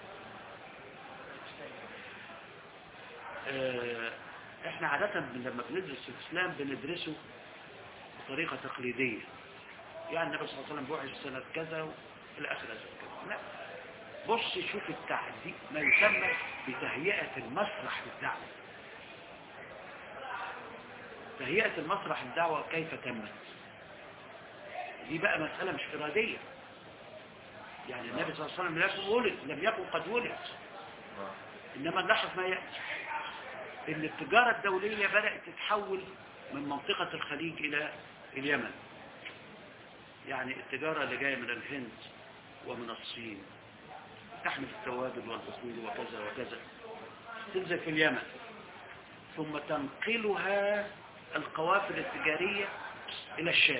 آه، احنا عادة لما بندرس الاسلام بندرسه بطريقة تقليدية يعني النبي صلى الله عليه وسلم بعث سنة كذا إلى آخر هذا الكلام لا بص شوف التعدي ما يسمى بتهيئة المسرح للدعوة تهيئة المسرح للدعوة كيف تمت دي بقى مسألة مش إرادية يعني النبي صلى الله عليه وسلم لم يكن ولد لم يكن قد ولد إنما نلاحظ ما يأتي إن التجارة الدولية بدأت تتحول من منطقة الخليج إلى اليمن يعني التجارة اللي جاية من الهند ومن الصين تحمل التوابل والبخور وكذا وكذا تنزل في اليمن ثم تنقلها القوافل التجارية إلى الشام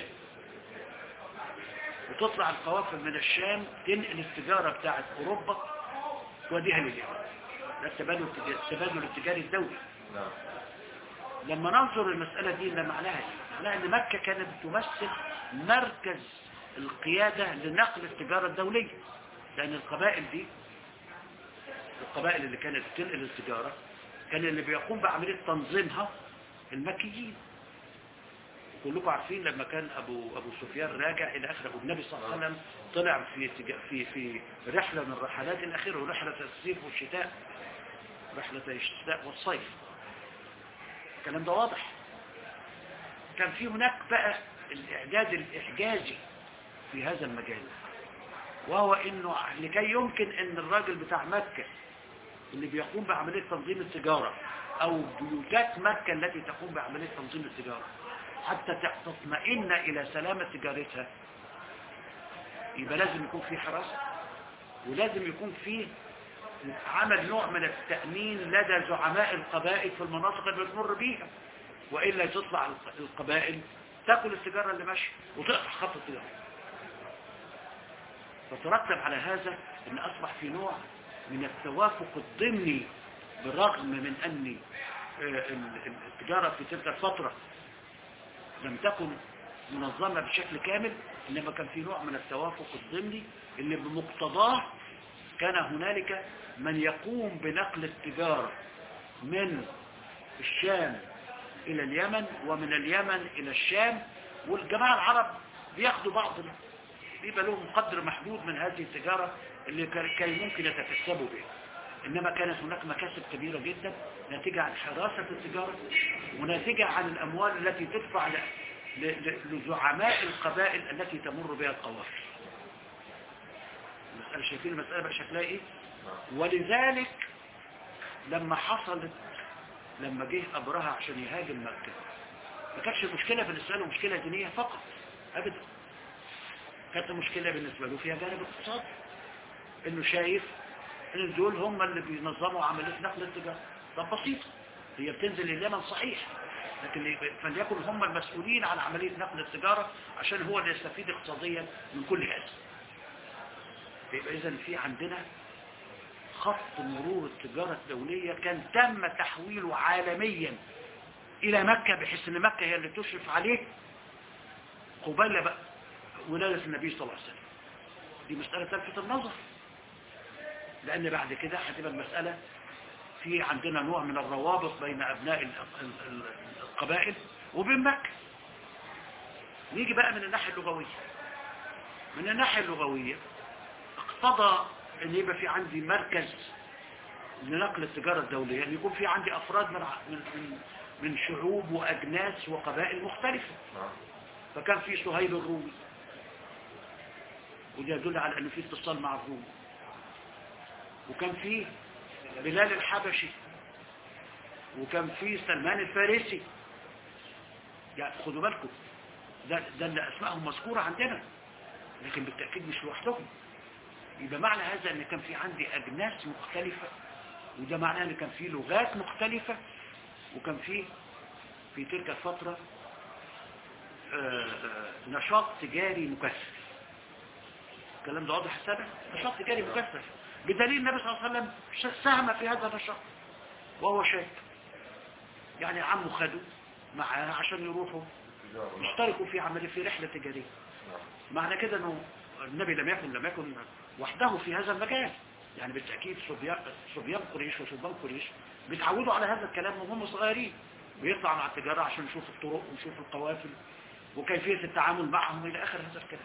وتطلع القوافل من الشام تنقل التجارة بتاعت أوروبا توديها لليمن ده التبادل التجاري, التبادل التجاري الدولي نعم لما ننظر المسألة دي اللي معناها إيه؟ معناها ان مكة كانت تمثل مركز القيادة لنقل التجارة الدولية لان القبائل دي القبائل اللي كانت بتنقل التجارة كان اللي بيقوم بعملية تنظيمها المكيين كلكم عارفين لما كان ابو ابو سفيان راجع الى اخره والنبي صلى الله عليه وسلم طلع في تجا- في في رحله من رحلات الاخيره رحله الصيف والشتاء رحله الشتاء والصيف الكلام ده واضح كان في هناك بقى الاعداد الاحجازي في هذا المجال وهو انه لكي يمكن ان الراجل بتاع مكة اللي بيقوم بعملية تنظيم التجارة او بيوتات مكة التي تقوم بعملية تنظيم التجارة حتى تطمئن الى سلامة تجارتها يبقى لازم يكون في حراسة ولازم يكون في عمل نوع من التأمين لدى زعماء القبائل في المناطق اللي بتمر بيها وإلا تطلع الق- القبائل تاكل التجارة اللي ماشية وتقطع خط التجارة فترتب على هذا ان اصبح في نوع من التوافق الضمني بالرغم من ان آه، ال- ال- التجارة في تلك الفترة لم تكن منظمة بشكل كامل انما كان في نوع من التوافق الضمني اللي بمقتضاه كان هنالك من يقوم بنقل التجارة من الشام إلى اليمن ومن اليمن إلى الشام والجماعة العرب بياخدوا بعض بيبقى لهم قدر محدود من هذه التجارة اللي كان كان ممكن يتكسبوا بها إنما كانت هناك مكاسب كبيرة جدا ناتجة عن حراسة التجارة وناتجة عن الأموال التي تدفع ل- ل- ل- لزعماء القبائل التي تمر بها القوافل المسألة شايفين المسألة بقى شكلها إيه ولذلك لما حصلت لما جه أبرهة عشان يهاجم مكة ما كانتش المشكلة بالنسبة له مشكلة دينية فقط أبدا كانت المشكلة بالنسبة له فيها جانب اقتصادي انه شايف ان دول هم اللي بينظموا عملية نقل التجارة ده بسيط هي بتنزل اليمن صحيح لكن فليكن هم المسؤولين عن عملية نقل التجارة عشان هو اللي يستفيد اقتصاديا من كل هذا يبقى اذا في عندنا خط مرور التجارة الدولية كان تم تحويله عالميا إلى مكة بحيث أن مكة هي اللي تشرف عليه قبل بقى ولادة النبي صلى الله عليه وسلم دي مسألة تلفت النظر لأن بعد كده هتبقى المسألة في عندنا نوع من الروابط بين أبناء ال- ال- ال- القبائل وبين مكة نيجي بقى من الناحية اللغوية من الناحية اللغوية اقتضى ان يبقى في عندي مركز لنقل التجارة الدولية ان يكون في عندي افراد من ع- من من, من شعوب واجناس وقبائل مختلفة نعم فكان في صهيب الرومي وده يدل على ان في اتصال مع الروم وكان في بلال الحبشي وكان في سلمان الفارسي يعني خدوا بالكم ده, ده اللي اسمائهم مذكورة عندنا لكن بالتأكيد مش لوحدهم يبقى معنى هذا ان كان في عندي اجناس مختلفة وده معناه ان كان في لغات مختلفة وكان في في تلك الفترة آه، آه، نشاط تجاري مكثف الكلام ده واضح السابع نشاط تجاري مكثف بدليل النبي صلى الله عليه وسلم ش- ساهم في هذا النشاط وهو شاب يعني عمه خده معاه عشان يروحوا تجارة نعم يشتركوا في عملية في رحلة تجارية نعم معنى كده انه النبي لم يكن لم يكن وحده في هذا المجال يعني بالتأكيد صبيان صبيان قريش وشبان قريش بيتعودوا على هذا الكلام وهم صغيرين بيطلعوا مع التجارة عشان يشوفوا الطرق ويشوفوا القوافل وكيفية التعامل معهم إلى آخر هذا الكلام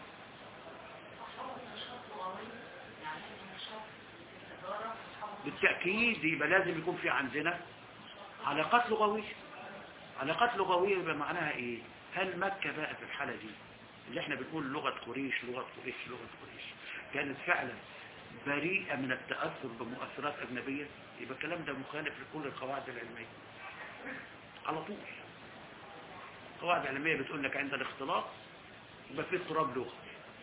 بالتأكيد يبقى لازم يكون في عندنا علاقات لغوية علاقات لغوية يبقى معناها ايه هل مكة بقى في الحالة دي اللي احنا بنقول لغة قريش لغة قريش لغة قريش كانت فعلا بريئة من التأثر بمؤثرات أجنبية يبقى الكلام ده مخالف لكل القواعد العلمية على طول القواعد العلمية بتقول لك عند الاختلاط يبقى في اضطراب لغة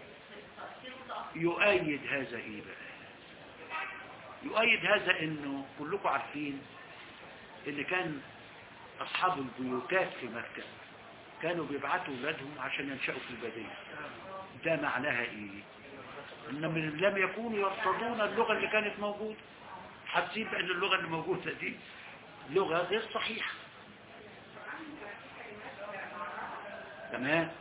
يؤيد هذا ايه بقى يؤيد هذا انه كلكم عارفين ان كان اصحاب البيوتات في مكة كانوا بيبعتوا اولادهم عشان ينشأوا في البدية ده معناها ايه ان من لم يكونوا يرتضون اللغة اللي كانت موجودة حاسين بان اللغة اللي موجودة دي لغة غير صحيحة تمام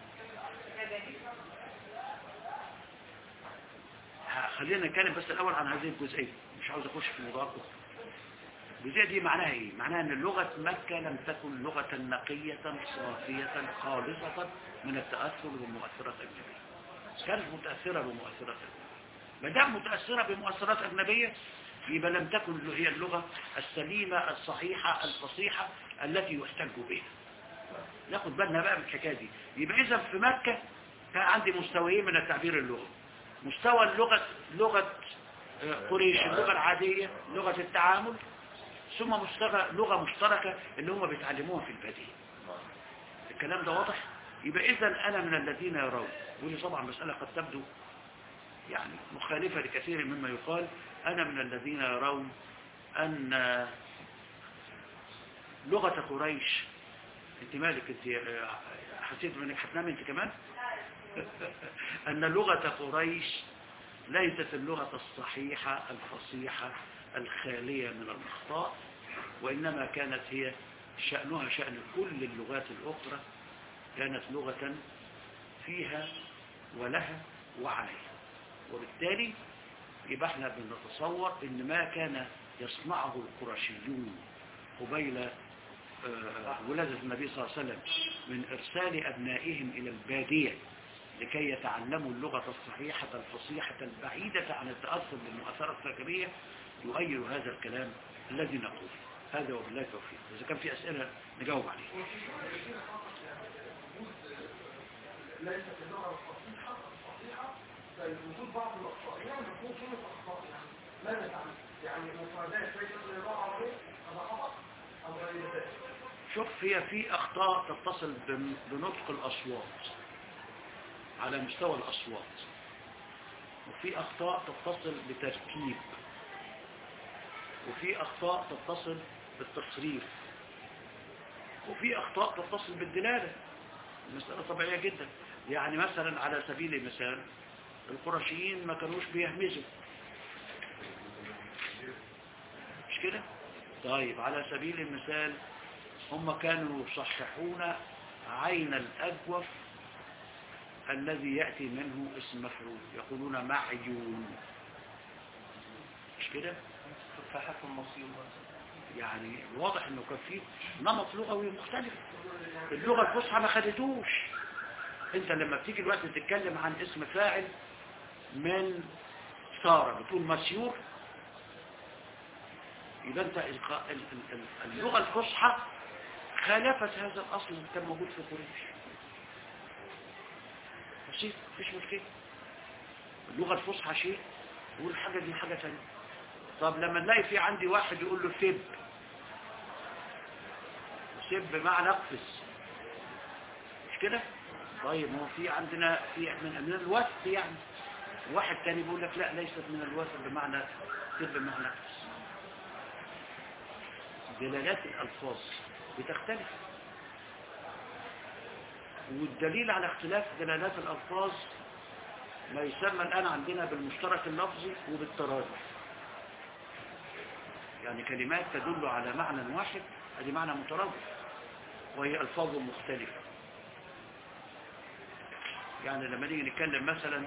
ه- خلينا نتكلم بس الاول عن هذه الجزئيه مش عاوز اخش في موضوعات اخرى الجزئيه دي معناها ايه معناها ان لغه مكه لم تكن لغه نقيه صافيه خالصه من التاثر بمؤثرات اجنبيه كانت متاثره بمؤثرات اجنبيه ما دام متاثره بمؤثرات اجنبيه يبقى لم تكن هي اللغه السليمه الصحيحه الفصيحه التي يحتج بها ناخد بالنا بقى من الحكايه دي يبقى اذا في مكه كان عندي مستويين من التعبير اللغوي مستوى اللغة لغة آه، قريش اللغة العادية لغة التعامل ثم مستوى لغة مشتركة اللي هم بيتعلموها في البديهة الكلام ده واضح يبقى إذا أنا من الذين يرون ودي طبعا مسألة قد تبدو يعني مخالفة لكثير مما يقال أنا من الذين يرون أن لغة قريش انت مالك انت آه، حسيت انك هتنام انت كمان ان لغة قريش ليست اللغة الصحيحة الفصيحة الخالية من الأخطاء وإنما كانت هي شأنها شأن كل اللغات الأخرى كانت لغة فيها ولها وعليها وبالتالي يبقى احنا بنتصور ان ما كان يصنعه القرشيون قبيل آه، ولادة النبي صلى الله عليه وسلم من إرسال أبنائهم إلى البادية لكي يتعلموا اللغة الصحيحة الفصيحة البعيدة عن التأثر بالمؤثرة الثقافية يؤيد هذا الكلام الذي نقول هذا وبالله التوفيق إذا كان في أسئلة نجاوب عليها ليست اللغة الفصيحة الصحيحة بل وجود بعض الأخطاء يعني مفهوم كلمة أخطاء يعني لا نتعلم يعني مفردات ليست اللغة العربية هذا خطأ أو غير ذلك شوف هي في أخطاء تتصل بن- بنطق الأصوات على مستوى الأصوات وفي أخطاء تتصل بتركيب وفي أخطاء تتصل بالتصريف وفي أخطاء تتصل بالدلالة المسألة طبيعية جدا يعني مثلا على سبيل المثال القرشيين ما كانوش بيهمزوا مش كده طيب على سبيل المثال هم كانوا يصححون عين الأجوف الذي يأتي منه اسم مفعول يقولون معيون مش كده تفاحة المصير يعني واضح انه كان في نمط لغوي مختلف اللغة الفصحى ما خدتوش انت لما بتيجي الوقت تتكلم عن اسم فاعل من سارة بتقول مسيور يبقى انت الق- ال- ال- ال- اللغة الفصحى خالفت هذا الاصل اللي كان موجود في قريش بسيط مفيش مشكلة اللغة الفصحى شيء والحاجة دي حاجة تانية طب لما نلاقي في عندي واحد يقول له سب سب بمعنى اقفز مش كده طيب ما هو في عندنا في من من الوثب يعني واحد تاني بيقول لك لا ليست من الوثب بمعنى سب بمعنى اقفز دلالات الالفاظ بتختلف والدليل على اختلاف دلالات الالفاظ ما يسمى الان عندنا بالمشترك اللفظي وبالترادف يعني كلمات تدل على معنى واحد هذه معنى مترادف وهي ألفاظ مختلفة يعني لما نيجي نتكلم مثلا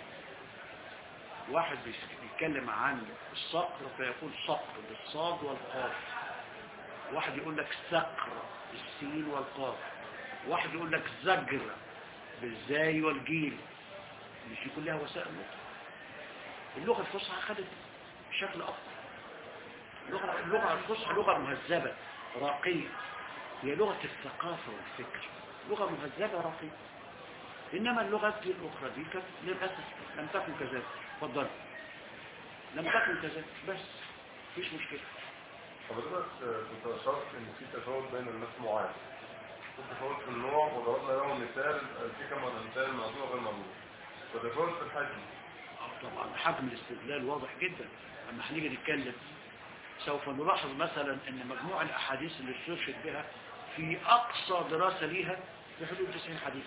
واحد بيتكلم عن الصقر فيقول صقر بالصاد والقاف واحد يقول لك سقر بالسين والقاف واحد يقول لك زجر بالزاي والجيم مش دي كلها وسائل نطق اللغة الفصحى خدت بشكل أفضل اللغة اللغة الفصحى لغة مهذبة راقية هي لغة الثقافة والفكر لغة مهذبة راقية إنما اللغات دي الأخرى دي كانت للأسف لم تكن كذلك تفضل لم تكن كذلك بس مفيش مشكلة حضرتك كنت أشرت إن في تفاوت بين الناس معين في تفاوت في النوع وضربنا لهم مثال في كم مثال موضوع غير موضوع وتفاوت في الحجم طبعا حجم الاستدلال واضح جدا لما هنيجي نتكلم سوف نلاحظ مثلا ان مجموع الاحاديث اللي استشهد بها في اقصى دراسة ليها في حدود 90 حديث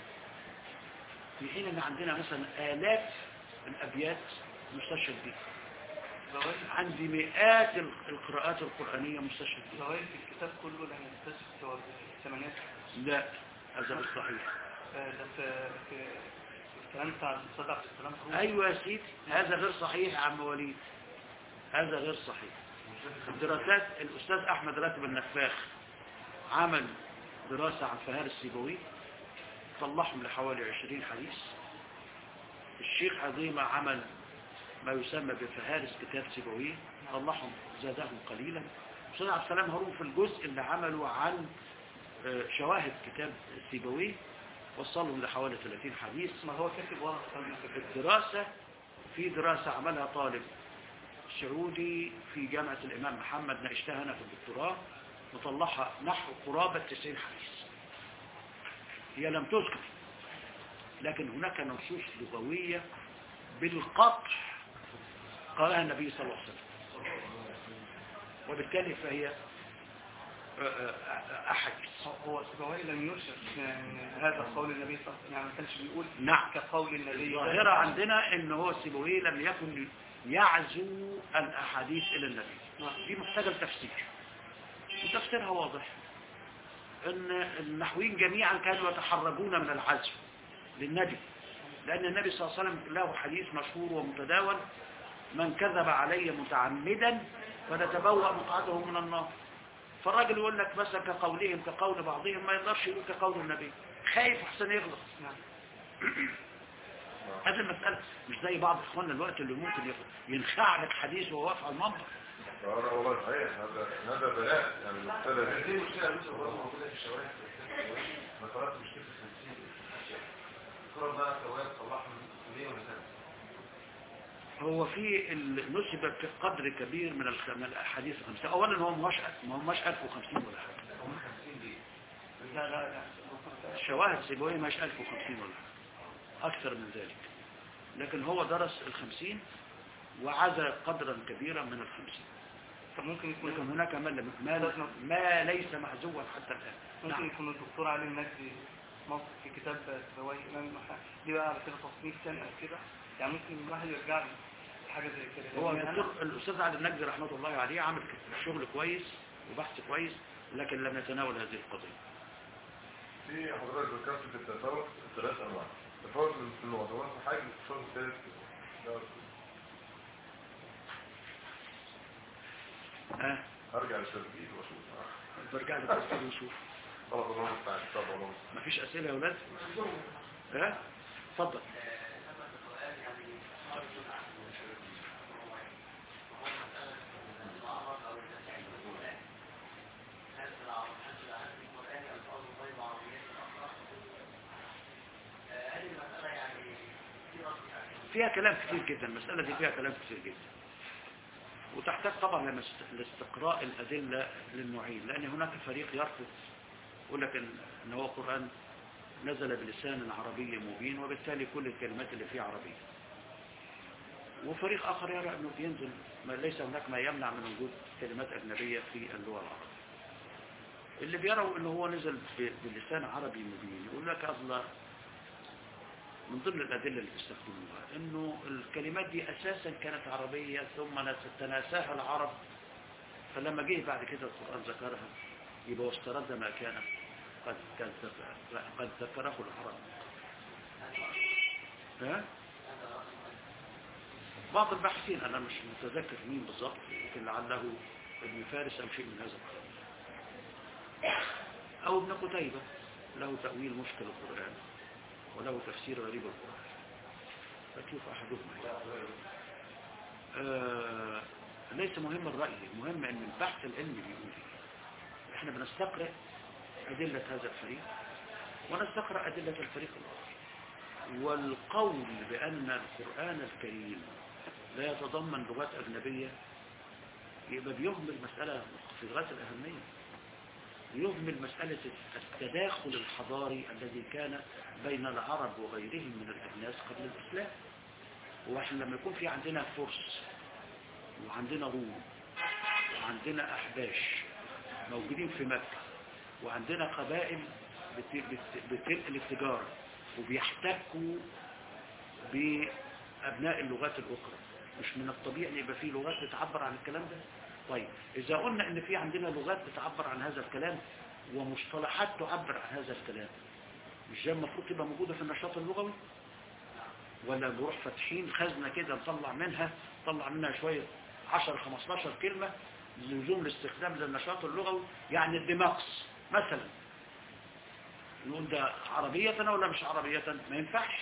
في حين ان عندنا مثلا الاف الابيات مستشهد بها زوايد عندي مئات ال- القراءات القرآنية مستشهد بها زوايد الكتاب كله لم يكتشف في الثمانينات لا هذا مش صحيح آه، ده في في في الكلام بتاع الأستاذ عبد السلام فاروق ايوه يا سيدي هذا غير صحيح يا عم وليد هذا غير صحيح الدراسات الأستاذ أحمد راتب النفاخ عمل دراسة عن فهار السيبوي طلعهم لحوالي 20 حديث الشيخ عظيمة عمل ما يسمى بفهارس كتاب سيبوي طلعهم زادهم قليلا الأستاذ عبد السلام هارون في الجزء اللي عمله عن آه، شواهد كتاب سيبوي وصلهم لحوالي 30 حديث ما هو كاتب ورا كان في الدراسة في دراسة عملها طالب سعودي في جامعة الإمام محمد ناقشتها أنا في الدكتوراه وطلعها نحو قرابة 90 حديث هي لم تذكر لكن هناك نصوص لغوية بالقطع قالها النبي صلى الله عليه وسلم وبالتالي فهي آه، آه، أحاديث هو سبوي لم يرشد ان هذا قول النبي صلى الله عليه وسلم يعني ما كانش بيقول نعم كقول النبي الظاهرة عندنا ان هو سيبويه لم يكن يعزو الأحاديث إلى النبي نعم. دي محتاجة لتفسير وتفسيرها واضح ان النحويين جميعا كانوا يتحرجون من العزو للنبي لأن النبي صلى الله عليه وسلم له حديث مشهور ومتداول من كذب علي متعمدا فنتبوأ مقعده من النار فالراجل يقول لك مثلا كقولهم كقول بعضهم ما يقدرش يقول كقول النبي خايف احسن يغلط نعم. هذه المسألة مش زي بعض اخواننا الوقت اللي ممكن يغلط ينخع لك حديث وهو واقف على المنبر هذا والله صحيح هذا هذا بلاء يعني المبتلى دي مشكلة يا يوسف برضه موجودة في الشوارع ما قرأت مشكلة الخمسين الكرة بقى سواء صلاح من 100 ولا سنة هو في ال- نسب في قدر كبير من الخ- من الاحاديث الخمسة اولا هو مش ما هماش 1050 ولا حاجة هم 50 دي لا لا لا الشواهد سيبويه مش 1050 ولا حاجة أكثر من ذلك لكن هو درس الخمسين وعزى قدرا كبيرا من الخمسين طب ممكن يكون لكن هناك ما, لم- ما, ما ليس محزوا حتى الآن ممكن نعم. يكون الدكتور علي المجدي موقف في كتاب سبوي إمام المحا- دي بقى على كده تصنيف تاني أو كده يعني ممكن الواحد يرجع له حاجة زي كده هو لأن أنا- الدكتور الأستاذ علي النجدي رحمة الله عليه عمل شغل كويس وبحث كويس لكن لم يتناول هذه القضية في حضرتك ذكرت في التفاوت ثلاث انواع تفاوت في المعتبرات في حاجه التفاوت الثالث ده ها ارجع للتسجيل واشوف برجع للتفسير ونشوف خلاص الله المستعان طب الله مفيش أسئلة يا ولاد ها اتفضل فيها كلام كتير جدا المسألة دي فيها كلام كتير جدا وتحتاج طبعا لمست- لاستقراء الأدلة للنوعين لأن هناك فريق يرفض يقول لك إن إن هو قرآن نزل بلسان عربي مبين وبالتالي كل الكلمات اللي فيه عربية وفريق آخر يرى أنه بينزل ما ليس هناك ما يمنع من وجود كلمات أجنبية في اللغة العربية اللي بيروا أنه هو نزل ب- بلسان عربي مبين يقول لك أصلا من ضمن الأدلة اللي بيستخدموها أنه الكلمات دي أساسا كانت عربية ثم نس- تناساها العرب فلما جه بعد كده القرآن ذكرها يبقى واسترد ما كان قد قد ذكر- قد ذكره العرب ها؟ بعض الباحثين أنا مش متذكر مين بالضبط لكن لعله ابن فارس أو شيء من هذا القبيل أو ابن قتيبة له تأويل مشكل القرآن وله تفسير غريب القرآن فتشوف أحدهما آه ليس مهم الرأي المهم أن البحث العلمي بيقول إيه. احنا بنستقرأ أدلة هذا الفريق ونستقرأ أدلة الفريق الآخر والقول بأن القرآن الكريم لا يتضمن لغات أجنبية يبقى بيهمل مسألة في غاية الأهمية يهمل مسألة التداخل الحضاري الذي كان بين العرب وغيرهم من الأجناس قبل الإسلام واحنا لما يكون في عندنا فرس وعندنا روم وعندنا أحباش موجودين في مكة وعندنا قبائل بت- بت- بتنقل التجارة وبيحتكوا بأبناء اللغات الأخرى مش من الطبيعي ان يبقى في لغات بتعبر عن الكلام ده طيب إذا قلنا إن في عندنا لغات بتعبر عن هذا الكلام ومصطلحات تعبر عن هذا الكلام مش ده المفروض تبقى موجودة في النشاط اللغوي ولا نروح فاتحين خزنة كده نطلع منها نطلع منها شوية 10 15 كلمة لزوم الاستخدام للنشاط اللغوي يعني الدماغس مثلا نقول ده عربية ولا مش عربية ما ينفعش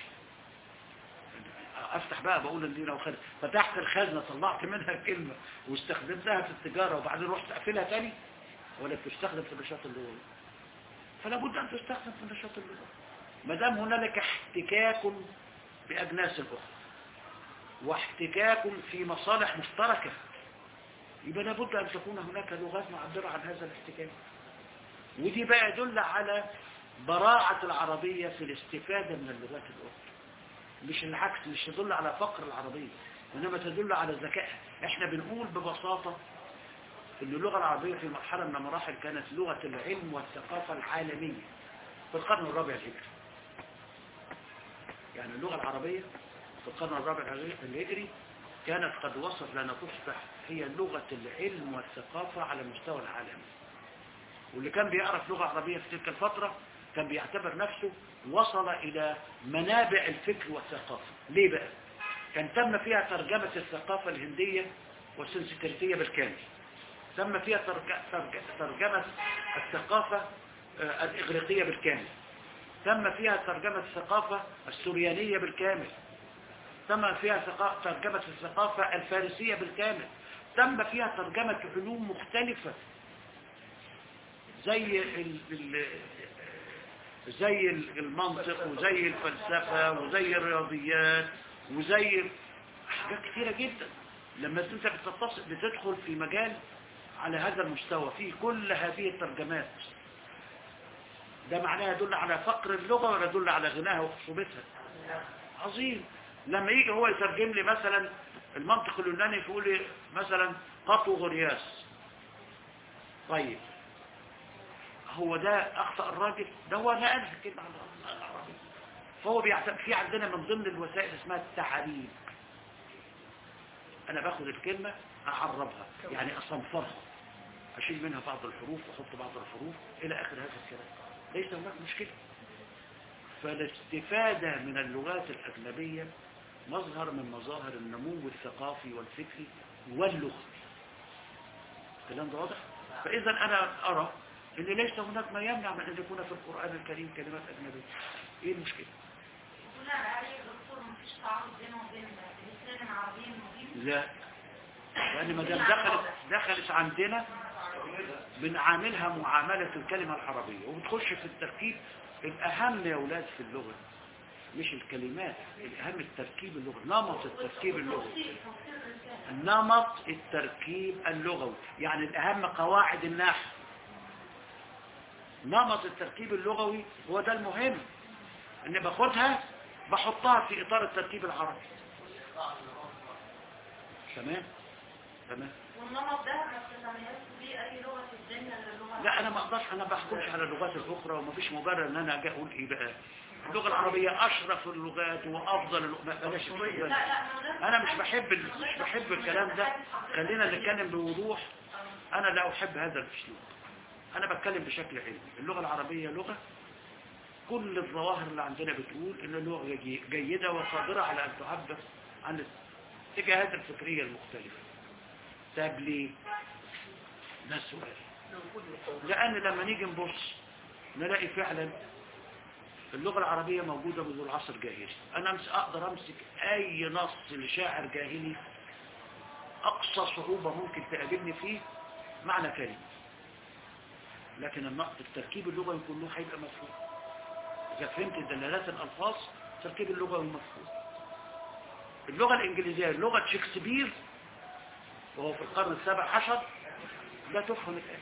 افتح بقى بقول ان دي لو خد فتحت الخزنة طلعت منها كلمة واستخدمتها في التجارة وبعدين رحت اقفلها تاني ولا بتستخدم في النشاط اللغوي فلا بد ان تستخدم في النشاط اللغوي ما دام هنالك احتكاك باجناس الاخرى واحتكاك في مصالح مشتركة يبقى لابد ان تكون هناك لغات معبرة عن هذا الاحتكاك ودي بقى يدل على براعة العربية في الاستفادة من اللغات الأخرى مش العكس مش تدل على فقر العربية إنما تدل على ذكائها احنا بنقول ببساطة ان اللغة العربية في مرحلة من المراحل كانت لغة العلم والثقافة العالمية في القرن الرابع الهجري يعني اللغة العربية في القرن الرابع الهجري كانت قد وصلت لأن تصبح هي لغة العلم والثقافة على مستوى العالم واللي كان بيعرف لغة عربية في تلك الفترة كان بيعتبر نفسه وصل إلى منابع الفكر والثقافة ليه بقى؟ كان تم فيها ترجمة الثقافة الهندية والسنسكريتية بالكامل تم فيها ترج- ترج- ترجمة الثقافة آه، الإغريقية بالكامل تم فيها ترجمة الثقافة السوريانية بالكامل تم فيها ثقا- ترجمة الثقافة الفارسية بالكامل تم فيها ترجمة علوم مختلفة زي ال... ال... زي المنطق وزي الفلسفة وزي الرياضيات وزي حاجات كثيرة جدا لما انت بتتصل بتدخل في مجال على هذا المستوى فيه كل هذه الترجمات ده معناه يدل على فقر اللغة ولا يدل على غناها وخصوبتها عظيم لما يجي هو يترجم لي مثلا المنطق اليوناني يقول لي مثلا قطو غرياس طيب هو ده أخطأ الراجل ده هو نقلها كده على العربي فهو بيعتبر في عندنا من ضمن الوسائل اسمها التعريب أنا باخد الكلمة أعربها يعني أصنفرها أشيل منها بعض الحروف وأحط بعض الحروف إلى آخر هذا الكلام ليس هناك مشكلة فالاستفادة من اللغات الأجنبية مظهر من مظاهر النمو الثقافي والفكري واللغوي الكلام ده واضح فإذا أنا أرى أن ليس هناك ما يمنع من أن يكون في القرآن الكريم كلمات أجنبية إيه المشكلة؟ بناء عليه الدكتور مفيش تعارض بينه وبين الاسلام العربي المبين لا لأن ما دام دخلت دخلت عندنا بنعاملها معاملة الكلمة العربية وبتخش في التركيب الأهم يا أولاد في اللغة مش الكلمات الأهم التركيب اللغوي نمط التركيب اللغوي نمط التركيب اللغوي يعني الأهم قواعد النحو نمط التركيب اللغوي هو ده المهم ان باخدها بحطها في اطار التركيب العربي تمام تمام والنمط ده ما بتتميزش بيه اي لغه في الدنيا الا اللغه لا انا ما اقدرش انا بحكمش على اللغات الاخرى ومفيش مبرر ان انا اجي اقول ايه بقى اللغه العربيه اشرف اللغات وافضل اللغات بلاش لا اللغات. لا من غير انا مش بحب ال- مش بحب الكلام ده خلينا نتكلم بوضوح انا لا احب هذا الاسلوب انا بتكلم بشكل علمي اللغه العربيه لغه كل الظواهر اللي عندنا بتقول ان اللغه جي- جيده وقادره على ان تعبر عن الاتجاهات الفكريه المختلفه طب ليه ده السؤال لان لما نيجي نبص نلاقي فعلا اللغة العربية موجودة منذ العصر الجاهلي أنا أمس أقدر أمسك أي نص لشاعر جاهلي أقصى صعوبة ممكن تقابلني فيه معنى كلمة لكن النقط التركيب اللغوي كله هيبقى مفهوم إذا فهمت دلالات الألفاظ تركيب اللغوي مفهوم اللغة الإنجليزية لغة شكسبير وهو في القرن السابع عشر لا تفهم الآن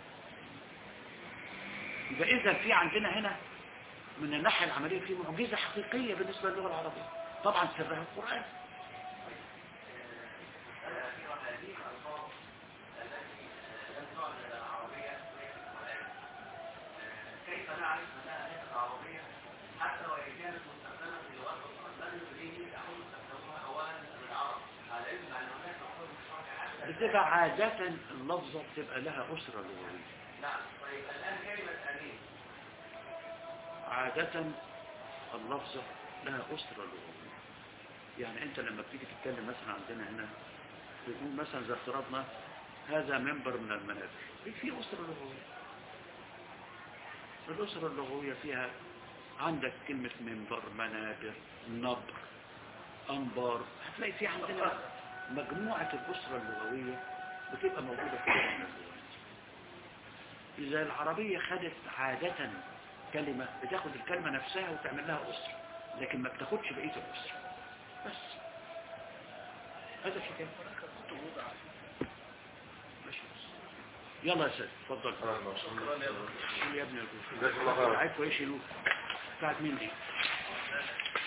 يبقى إذا في عندنا هنا من الناحية العملية في معجزة حقيقية بالنسبة للغة العربية طبعا سرها القرآن كيف نعرف انها ليست عربيه حتى وان كانت مستخدمه في لغات اخرى بل يريد يحاول يستخدموها اولا بالعرب على علم ان هناك اصول مشتركه حتى بتبقى عادة اللفظة بتبقى لها أسرة لغوية نعم طيب الان كلمه امين عادة اللفظة لها أسرة لغوية يعني أنت لما بتيجي تتكلم مثلا عندنا هنا بتقول مثلا زي افتراضنا هذا منبر من المنابر في أسرة لغوية الأسرة اللغوية فيها عندك كلمة منبر منابر نبر أنبار هتلاقي في عندنا مجموعة الأسرة اللغوية بتبقى موجودة في كل اللغات إذا العربية خدت عادة كلمة بتاخد الكلمة نفسها وتعمل لها أسرة لكن ما بتاخدش بقية الأسرة بس هذا الحكاية ماشي يلا يا سيد اتفضل شيل يا ابني جزاك الله خير. عارف ايش يلوك بتاعت مين دي